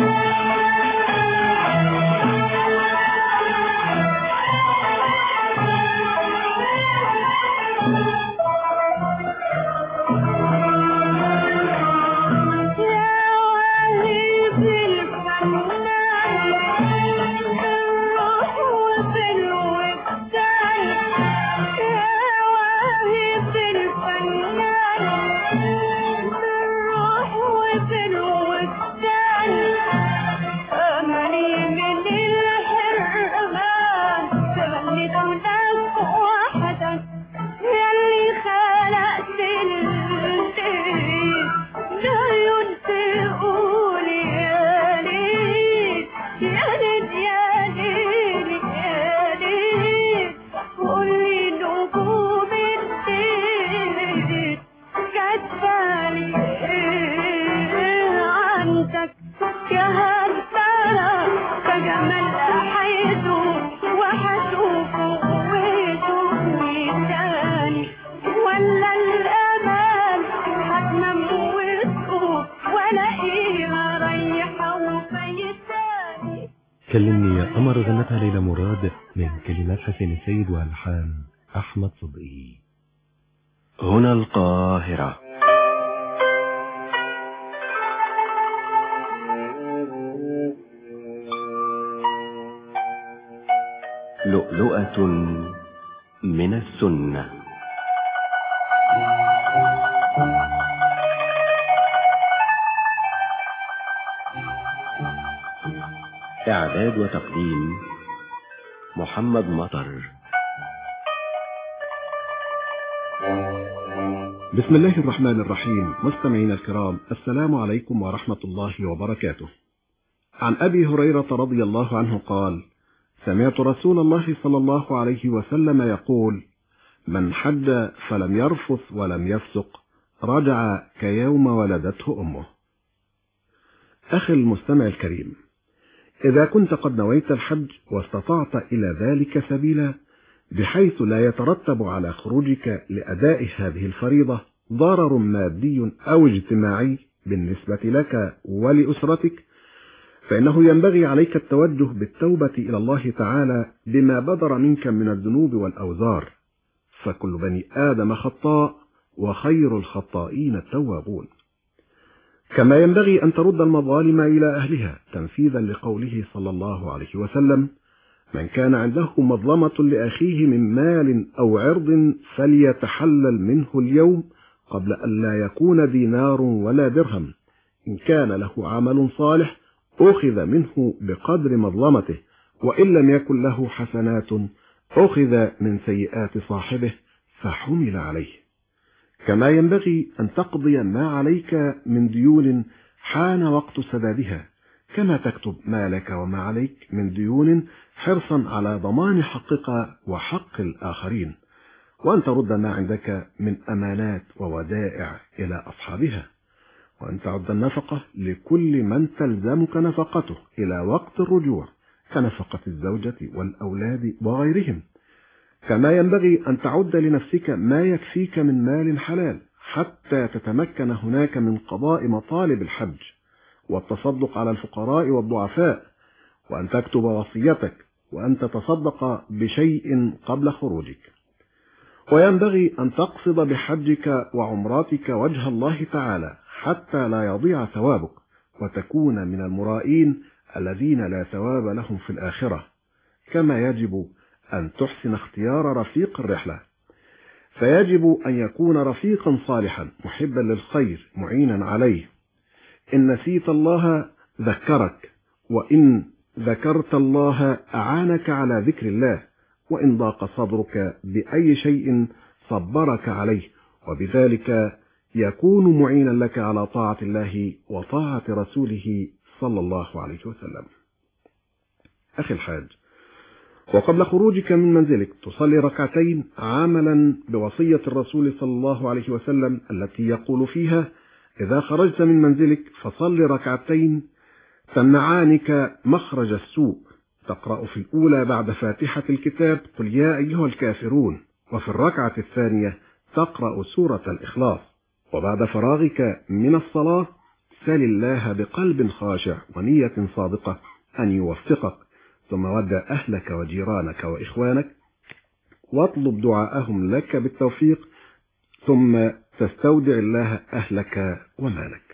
يا وهيب الفنان بالروح وبالوجدان يا وهيب الفنان بالروح وبالوجدان أملي من الحرمان تمنيت لك وحدك يلي خلقت الليل لا تقول يا ليل يا ليل يا ليل يا ليل قولي نجوم الليل كتبالي ايه عندك يا هل ترى كجمال حيدوم وحشوفه ويشوفني تاني ولا الأمان هتموته ولاقيها رايحة وفايتاني كلمني يا قمر غنتها ليلى مراد من كلمات حسين السيد والحان احمد صدقي هنا القاهرة لؤلؤة من السنة إعداد وتقديم محمد مطر بسم الله الرحمن الرحيم مستمعينا الكرام السلام عليكم ورحمة الله وبركاته عن أبي هريرة رضي الله عنه قال سمعت رسول الله صلى الله عليه وسلم يقول من حج فلم يرفث ولم يفسق رجع كيوم ولدته أمه أخي المستمع الكريم إذا كنت قد نويت الحج واستطعت إلى ذلك سبيلا بحيث لا يترتب على خروجك لأداء هذه الفريضة ضرر مادي أو اجتماعي بالنسبة لك ولأسرتك فإنه ينبغي عليك التوجه بالتوبة إلى الله تعالى بما بدر منك من الذنوب والأوزار فكل بني آدم خطاء وخير الخطائين التوابون كما ينبغي أن ترد المظالم إلى أهلها تنفيذا لقوله صلى الله عليه وسلم من كان عنده مظلمة لأخيه من مال أو عرض فليتحلل منه اليوم قبل أن لا يكون دينار ولا درهم إن كان له عمل صالح أخذ منه بقدر مظلمته وإن لم يكن له حسنات أخذ من سيئات صاحبه فحمل عليه كما ينبغي أن تقضي ما عليك من ديون حان وقت سدادها كما تكتب ما لك وما عليك من ديون حرصا على ضمان حقك وحق الآخرين وأن ترد ما عندك من أمانات وودائع إلى أصحابها وأن تعد النفقة لكل من تلزمك نفقته إلى وقت الرجوع كنفقة الزوجة والأولاد وغيرهم كما ينبغي أن تعد لنفسك ما يكفيك من مال حلال حتى تتمكن هناك من قضاء مطالب الحج والتصدق على الفقراء والضعفاء وأن تكتب وصيتك وأن تتصدق بشيء قبل خروجك وينبغي أن تقصد بحجك وعمراتك وجه الله تعالى حتى لا يضيع ثوابك وتكون من المرائين الذين لا ثواب لهم في الآخرة كما يجب أن تحسن اختيار رفيق الرحلة فيجب أن يكون رفيقا صالحا محبا للخير معينا عليه إن نسيت الله ذكرك وإن ذكرت الله أعانك على ذكر الله وإن ضاق صدرك بأي شيء صبرك عليه وبذلك يكون معينا لك على طاعة الله وطاعة رسوله صلى الله عليه وسلم أخي الحاج وقبل خروجك من منزلك تصلي ركعتين عاملا بوصية الرسول صلى الله عليه وسلم التي يقول فيها إذا خرجت من منزلك فصل ركعتين تمنعانك مخرج السوء تقرأ في الأولى بعد فاتحة الكتاب قل يا أيها الكافرون وفي الركعة الثانية تقرأ سورة الإخلاص وبعد فراغك من الصلاة سل الله بقلب خاشع ونية صادقة أن يوفقك ثم ودع أهلك وجيرانك وإخوانك واطلب دعاءهم لك بالتوفيق ثم تستودع الله أهلك ومالك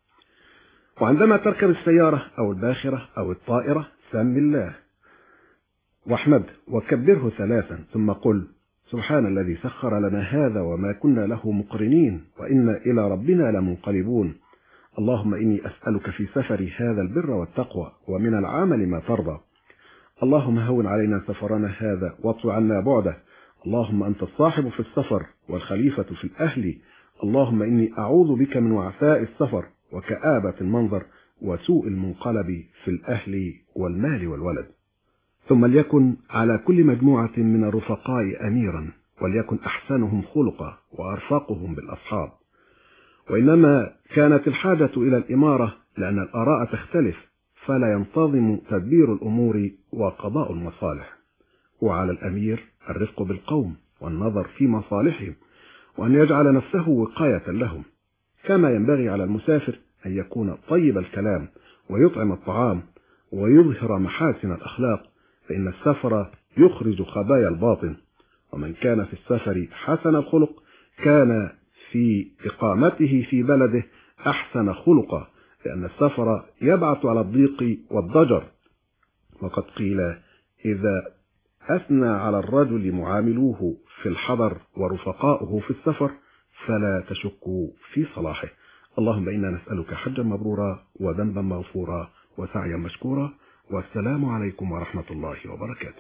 وعندما تركب السيارة أو الباخرة أو الطائرة سم الله واحمد وكبره ثلاثا ثم قل سبحان الذي سخر لنا هذا وما كنا له مقرنين وإنا إلى ربنا لمنقلبون اللهم إني أسألك في سفري هذا البر والتقوى ومن العمل ما ترضى اللهم هون علينا سفرنا هذا واطو عنا بعده اللهم أنت الصاحب في السفر والخليفة في الأهل اللهم إني أعوذ بك من وعثاء السفر وكآبة المنظر وسوء المنقلب في الأهل والمال والولد ثم ليكن على كل مجموعة من الرفقاء أميرا وليكن أحسنهم خلقا وأرفقهم بالأصحاب وإنما كانت الحاجة إلى الإمارة لأن الآراء تختلف فلا ينتظم تدبير الأمور وقضاء المصالح وعلى الأمير الرفق بالقوم والنظر في مصالحهم وأن يجعل نفسه وقاية لهم كما ينبغي على المسافر أن يكون طيب الكلام ويطعم الطعام ويظهر محاسن الأخلاق فإن السفر يخرج خبايا الباطن ومن كان في السفر حسن الخلق كان في إقامته في بلده أحسن خلقا لأن السفر يبعث على الضيق والضجر وقد قيل إذا أثنى على الرجل معاملوه في الحضر ورفقاؤه في السفر فلا تشكوا في صلاحه اللهم إنا نسألك حجا مبرورا وذنبا مغفورا وسعيا مشكورا والسلام عليكم ورحمة الله وبركاته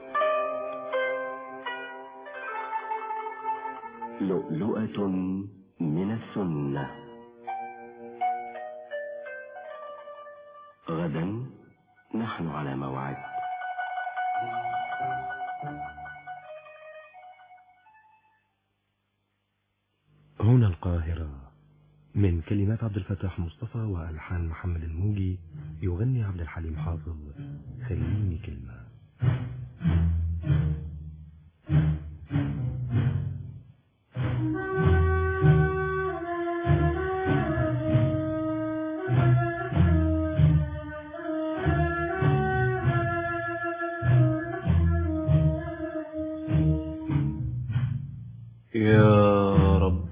لؤلؤة من السنة غدا نحن على موعد هنا القاهرة من كلمات عبد الفتاح مصطفى وألحان محمد الموجي يغني عبد الحليم حافظ خليني كلمة يا رب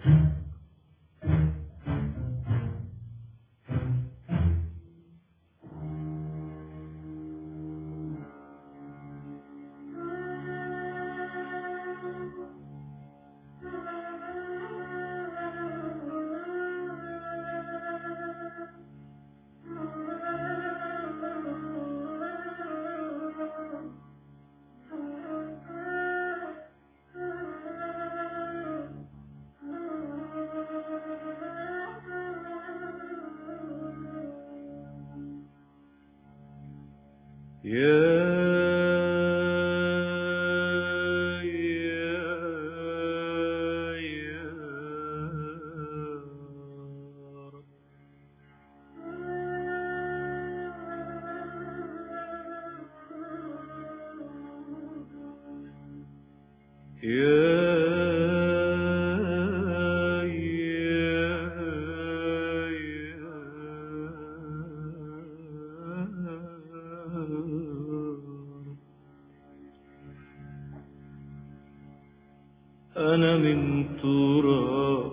أنا من تراب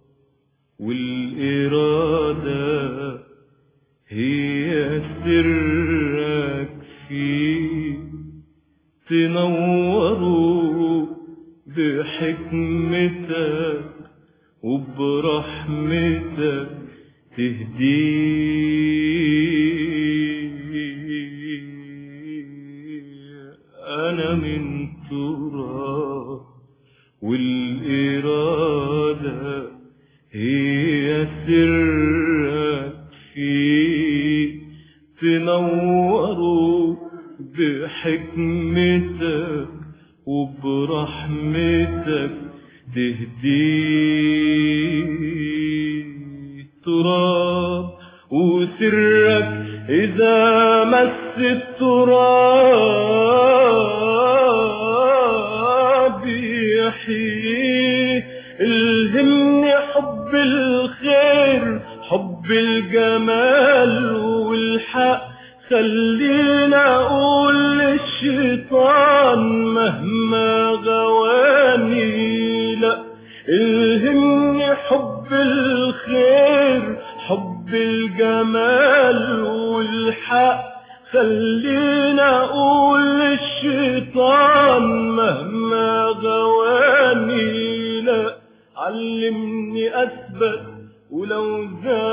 والإرادة هي سرك فيه تنوروا بحكمتك وبرحمتك تهديه أنا من تراب والإرادة هي سرك فيه تنوروا بحكمتك وبرحمتك تهديه تراب وسرك إذا مس التراب يحييه الهمني حب الخير حب الجمال والحق خلينا اقول للشيطان مهما غواني لا الهمني حب الخير حب الجمال والحق خلينا اقول للشيطان مهما غواني لا علمني اثبت ولو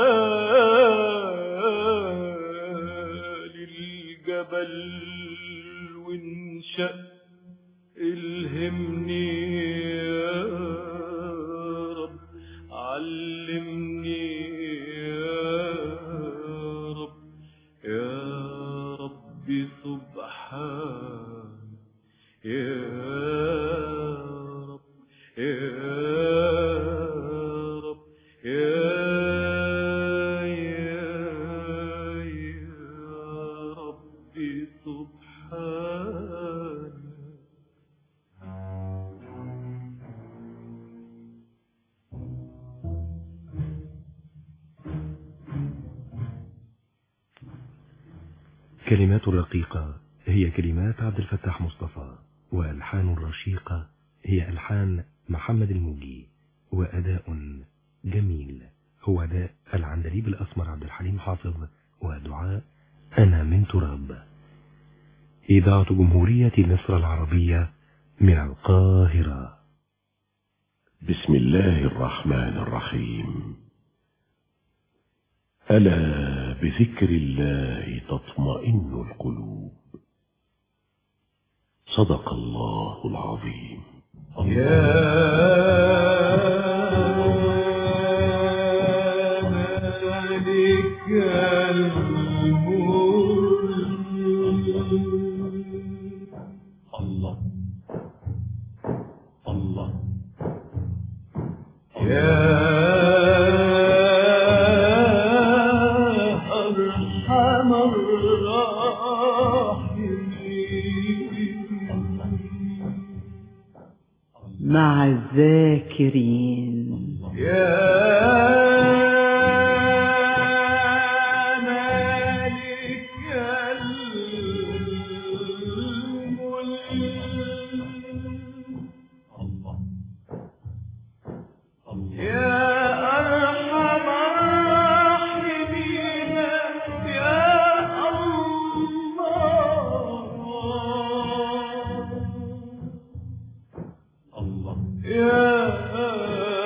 زال الجبل وانشق الهمني يا رب علمني يا رب يا ربي سبحان يا رب يا رب يا يا يا ربي سبحان كلمات رقيقة هي كلمات عبد الفتاح مصطفى وألحان رشيقة هي ألحان محمد الموجي وأداء جميل هو أداء العندليب الأسمر عبد الحليم حافظ ودعاء أنا من تراب إذاعة جمهورية مصر العربية من القاهرة بسم الله الرحمن الرحيم ألا بذكر الله تطمئن القلوب صدق الله العظيم الله الله يا أرحم الراحمين مع الذاكرين يا مالك الملك يا أرحم الراحمين يا الله يا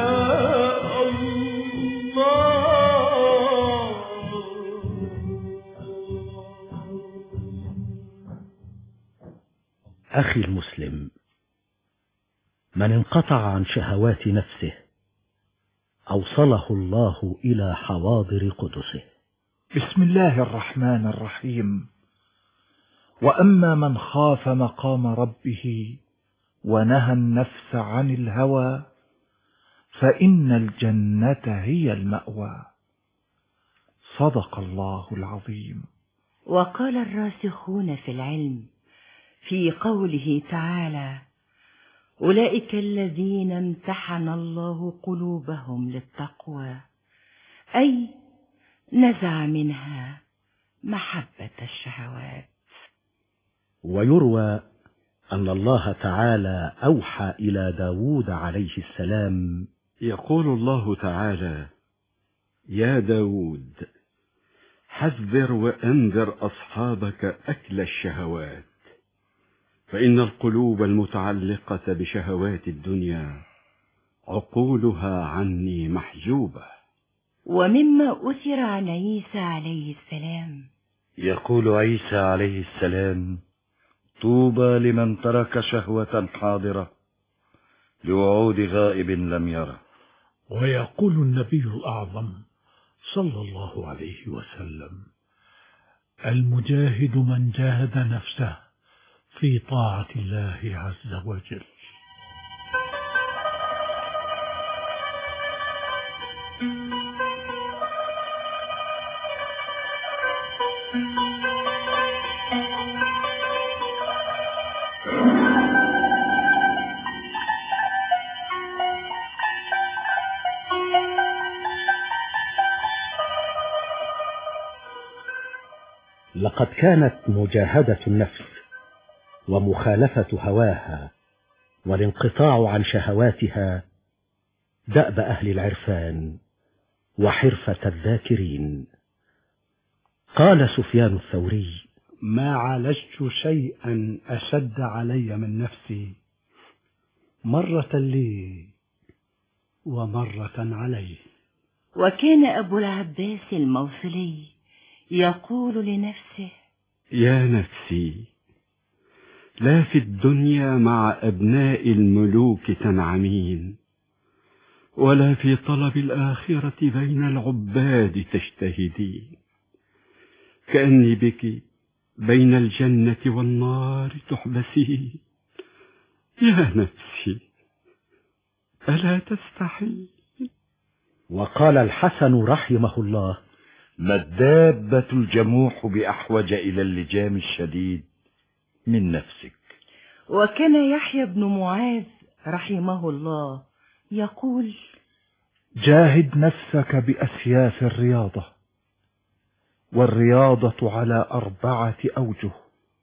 أخي المسلم من انقطع عن شهوات نفسه أوصله الله إلى حواضر قدسه بسم الله الرحمن الرحيم وأما من خاف مقام ربه ونهى النفس عن الهوى فإن الجنة هي المأوى صدق الله العظيم وقال الراسخون في العلم في قوله تعالى أولئك الذين امتحن الله قلوبهم للتقوى أي نزع منها محبة الشهوات ويروى أن الله تعالى أوحى إلى داود عليه السلام يقول الله تعالى يا داود حذر وأنذر أصحابك أكل الشهوات فإن القلوب المتعلقة بشهوات الدنيا عقولها عني محجوبة ومما أثر عن عيسى عليه السلام يقول عيسى عليه السلام طوبى لمن ترك شهوة حاضرة لوعود غائب لم يره ويقول النبي الأعظم صلى الله عليه وسلم المجاهد من جاهد نفسه في طاعة الله عز وجل لقد كانت مجاهدة النفس ومخالفة هواها والانقطاع عن شهواتها دأب أهل العرفان وحرفة الذاكرين قال سفيان الثوري ما عالجت شيئا أشد علي من نفسي مرة لي ومرة علي وكان أبو العباس الموصلي يقول لنفسه يا نفسي لا في الدنيا مع أبناء الملوك تنعمين ولا في طلب الآخرة بين العباد تجتهدين كأني بك بين الجنة والنار تحبسين يا نفسي ألا تستحي وقال الحسن رحمه الله ما الدابة الجموح بأحوج إلى اللجام الشديد من نفسك وكان يحيى بن معاذ رحمه الله يقول جاهد نفسك بأسياف الرياضة والرياضة على أربعة أوجه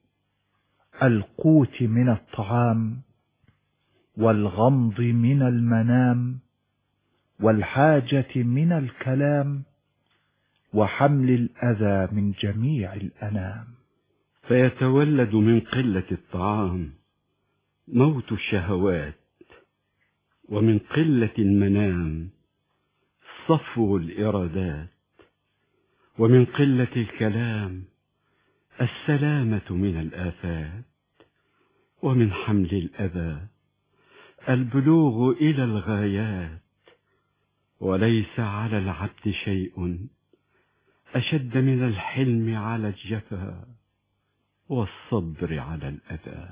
القوت من الطعام والغمض من المنام والحاجة من الكلام وحمل الأذى من جميع الأنام فيتولد من قلة الطعام موت الشهوات ومن قلة المنام صفو الإرادات ومن قلة الكلام السلامة من الآفات ومن حمل الأذى البلوغ إلى الغايات وليس على العبد شيء أشد من الحلم على الجفا والصبر على الأذى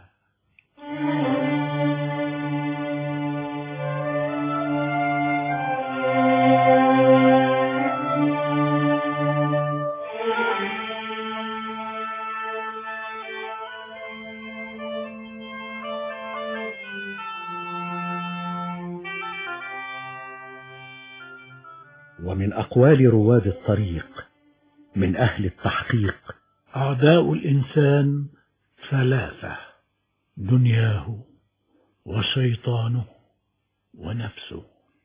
ومن أقوال رواد الطريق من أهل التحقيق أعداء الإنسان ثلاثة دنياه وشيطانه ونفسه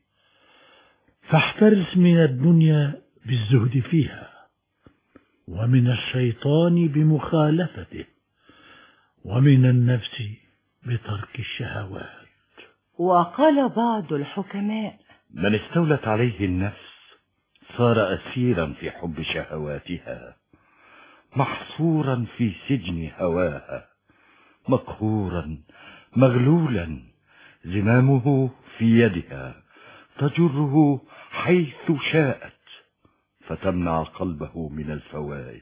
فاحترس من الدنيا بالزهد فيها ومن الشيطان بمخالفته ومن النفس بترك الشهوات وقال بعض الحكماء من استولت عليه النفس صار أسيرا في حب شهواتها محصورا في سجن هواها مقهورا مغلولا زمامه في يدها تجره حيث شاءت فتمنع قلبه من الفوائد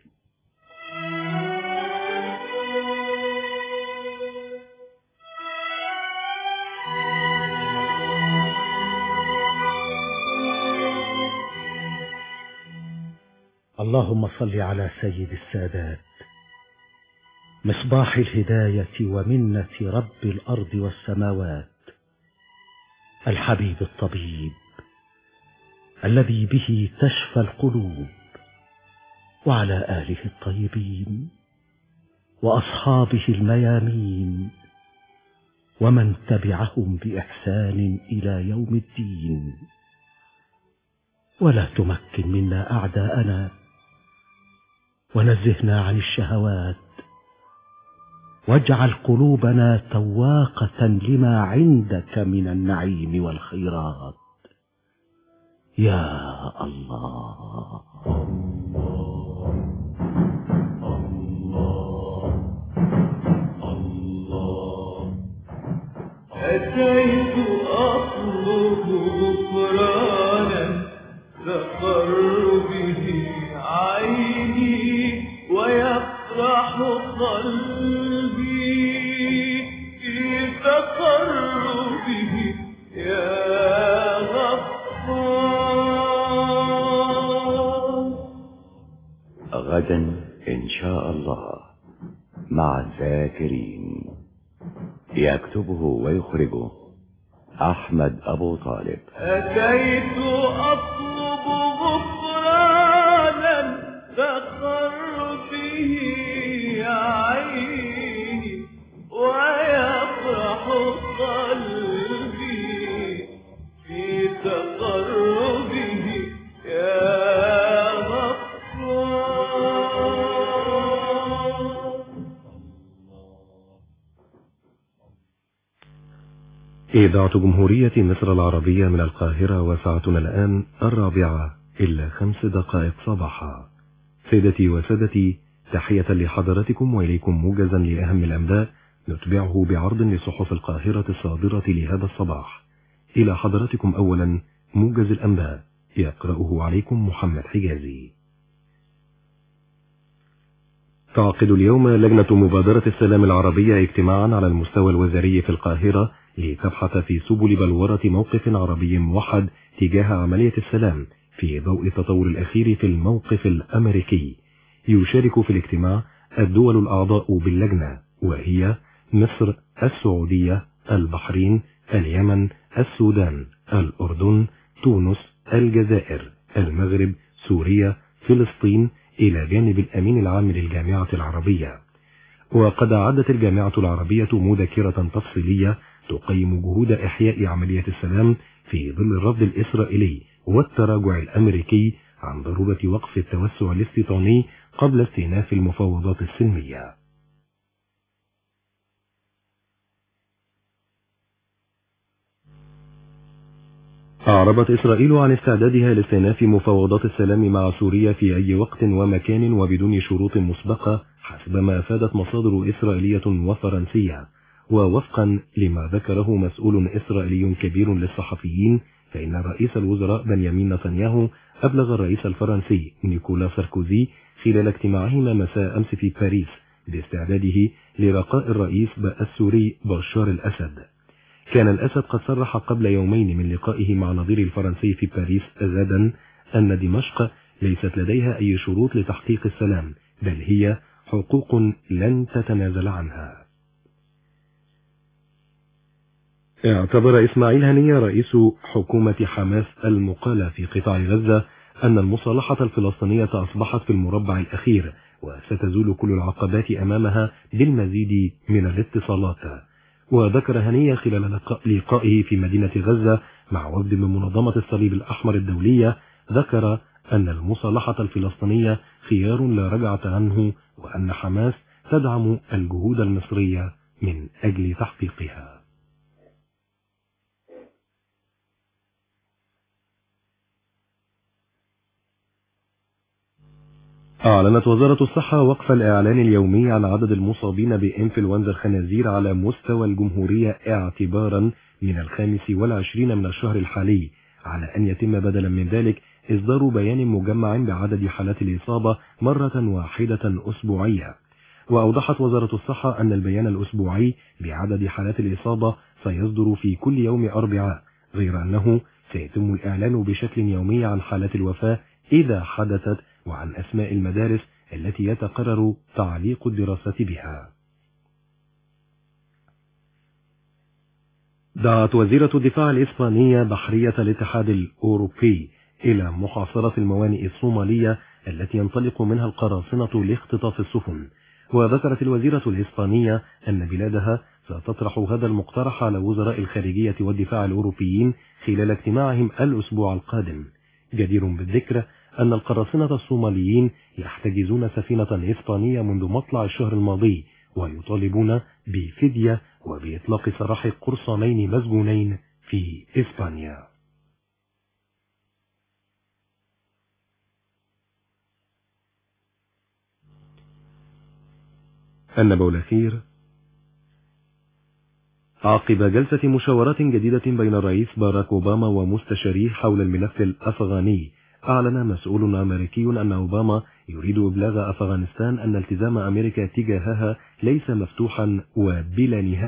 اللهم صل على سيد السادات مصباح الهداية ومنة رب الأرض والسماوات الحبيب الطبيب الذي به تشفى القلوب وعلى آله الطيبين وأصحابه الميامين ومن تبعهم بإحسان إلى يوم الدين ولا تمكن منا أعداءنا ونزهنا عن الشهوات واجعل قلوبنا تواقة لما عندك من النعيم والخيرات يا الله أتيت أطلب غفرانا تقر به عيني ويفرح قلبي في تقربه يا غفار غدا إن شاء الله مع الذاكرين يكتبه ويخرجه أحمد أبو طالب أتيت أطلب غفرانا تقر به عيني ويفرح قلبي في تقربه يا غفار إذاعة جمهورية مصر العربية من القاهرة وساعتنا الآن الرابعة إلا خمس دقائق صباحا سيدتي وسادتي تحية لحضراتكم وإليكم موجزا لأهم الأنباء نتبعه بعرض لصحف القاهرة الصادرة لهذا الصباح إلى حضراتكم أولا موجز الأنباء يقرأه عليكم محمد حجازي تعقد اليوم لجنة مبادرة السلام العربية اجتماعا على المستوى الوزاري في القاهرة لتبحث في سبل بلورة موقف عربي موحد تجاه عملية السلام في ضوء التطور الأخير في الموقف الأمريكي يشارك في الاجتماع الدول الأعضاء باللجنة وهي مصر السعودية البحرين اليمن السودان الأردن تونس الجزائر المغرب سوريا فلسطين إلى جانب الأمين العام للجامعة العربية وقد أعدت الجامعة العربية مذكرة تفصيلية تقيم جهود إحياء عملية السلام في ظل الرفض الإسرائيلي والتراجع الأمريكي عن ضرورة وقف التوسع الاستيطاني قبل استئناف المفاوضات السلمية أعربت إسرائيل عن استعدادها لاستئناف مفاوضات السلام مع سوريا في أي وقت ومكان وبدون شروط مسبقة حسب ما أفادت مصادر إسرائيلية وفرنسية ووفقا لما ذكره مسؤول إسرائيلي كبير للصحفيين فإن رئيس الوزراء بنيامين نتنياهو أبلغ الرئيس الفرنسي نيكولا ساركوزي خلال اجتماعهما مساء أمس في باريس باستعداده لرقاء الرئيس السوري بشار الأسد كان الأسد قد صرح قبل يومين من لقائه مع نظير الفرنسي في باريس غدا أن دمشق ليست لديها أي شروط لتحقيق السلام بل هي حقوق لن تتنازل عنها اعتبر إسماعيل هنية رئيس حكومة حماس المقالة في قطاع غزة أن المصالحة الفلسطينية أصبحت في المربع الأخير وستزول كل العقبات أمامها بالمزيد من الاتصالات وذكر هنية خلال لقاء- لقائه في مدينة غزة مع وفد من منظمة الصليب الأحمر الدولية ذكر أن المصالحة الفلسطينية خيار لا رجعة عنه وأن حماس تدعم الجهود المصرية من أجل تحقيقها أعلنت وزارة الصحة وقف الإعلان اليومي عن عدد المصابين بإنفلونزا الخنازير على مستوى الجمهورية اعتبارا من الخامس والعشرين من الشهر الحالي على أن يتم بدلا من ذلك إصدار بيان مجمع بعدد حالات الإصابة مرة واحدة أسبوعية وأوضحت وزارة الصحة أن البيان الأسبوعي بعدد حالات الإصابة سيصدر في كل يوم أربعاء غير أنه سيتم الإعلان بشكل يومي عن حالات الوفاة إذا حدثت وعن أسماء المدارس التي يتقرر تعليق الدراسة بها دعت وزيرة الدفاع الإسبانية بحرية الاتحاد الأوروبي إلى محاصرة الموانئ الصومالية التي ينطلق منها القراصنة لاختطاف السفن وذكرت الوزيرة الإسبانية أن بلادها ستطرح هذا المقترح على وزراء الخارجية والدفاع الأوروبيين خلال اجتماعهم الأسبوع القادم جدير بالذكر أن القراصنة الصوماليين يحتجزون سفينة إسبانية منذ مطلع الشهر الماضي ويطالبون بفدية وبإطلاق سراح قرصانين مسجونين في إسبانيا النبأ الأخير عقب جلسة مشاورات جديدة بين الرئيس باراك أوباما ومستشاريه حول الملف الأفغاني أعلن مسؤول أمريكي أن أوباما يريد إبلاغ أفغانستان أن التزام أمريكا تجاهها ليس مفتوحا وبلا نهاية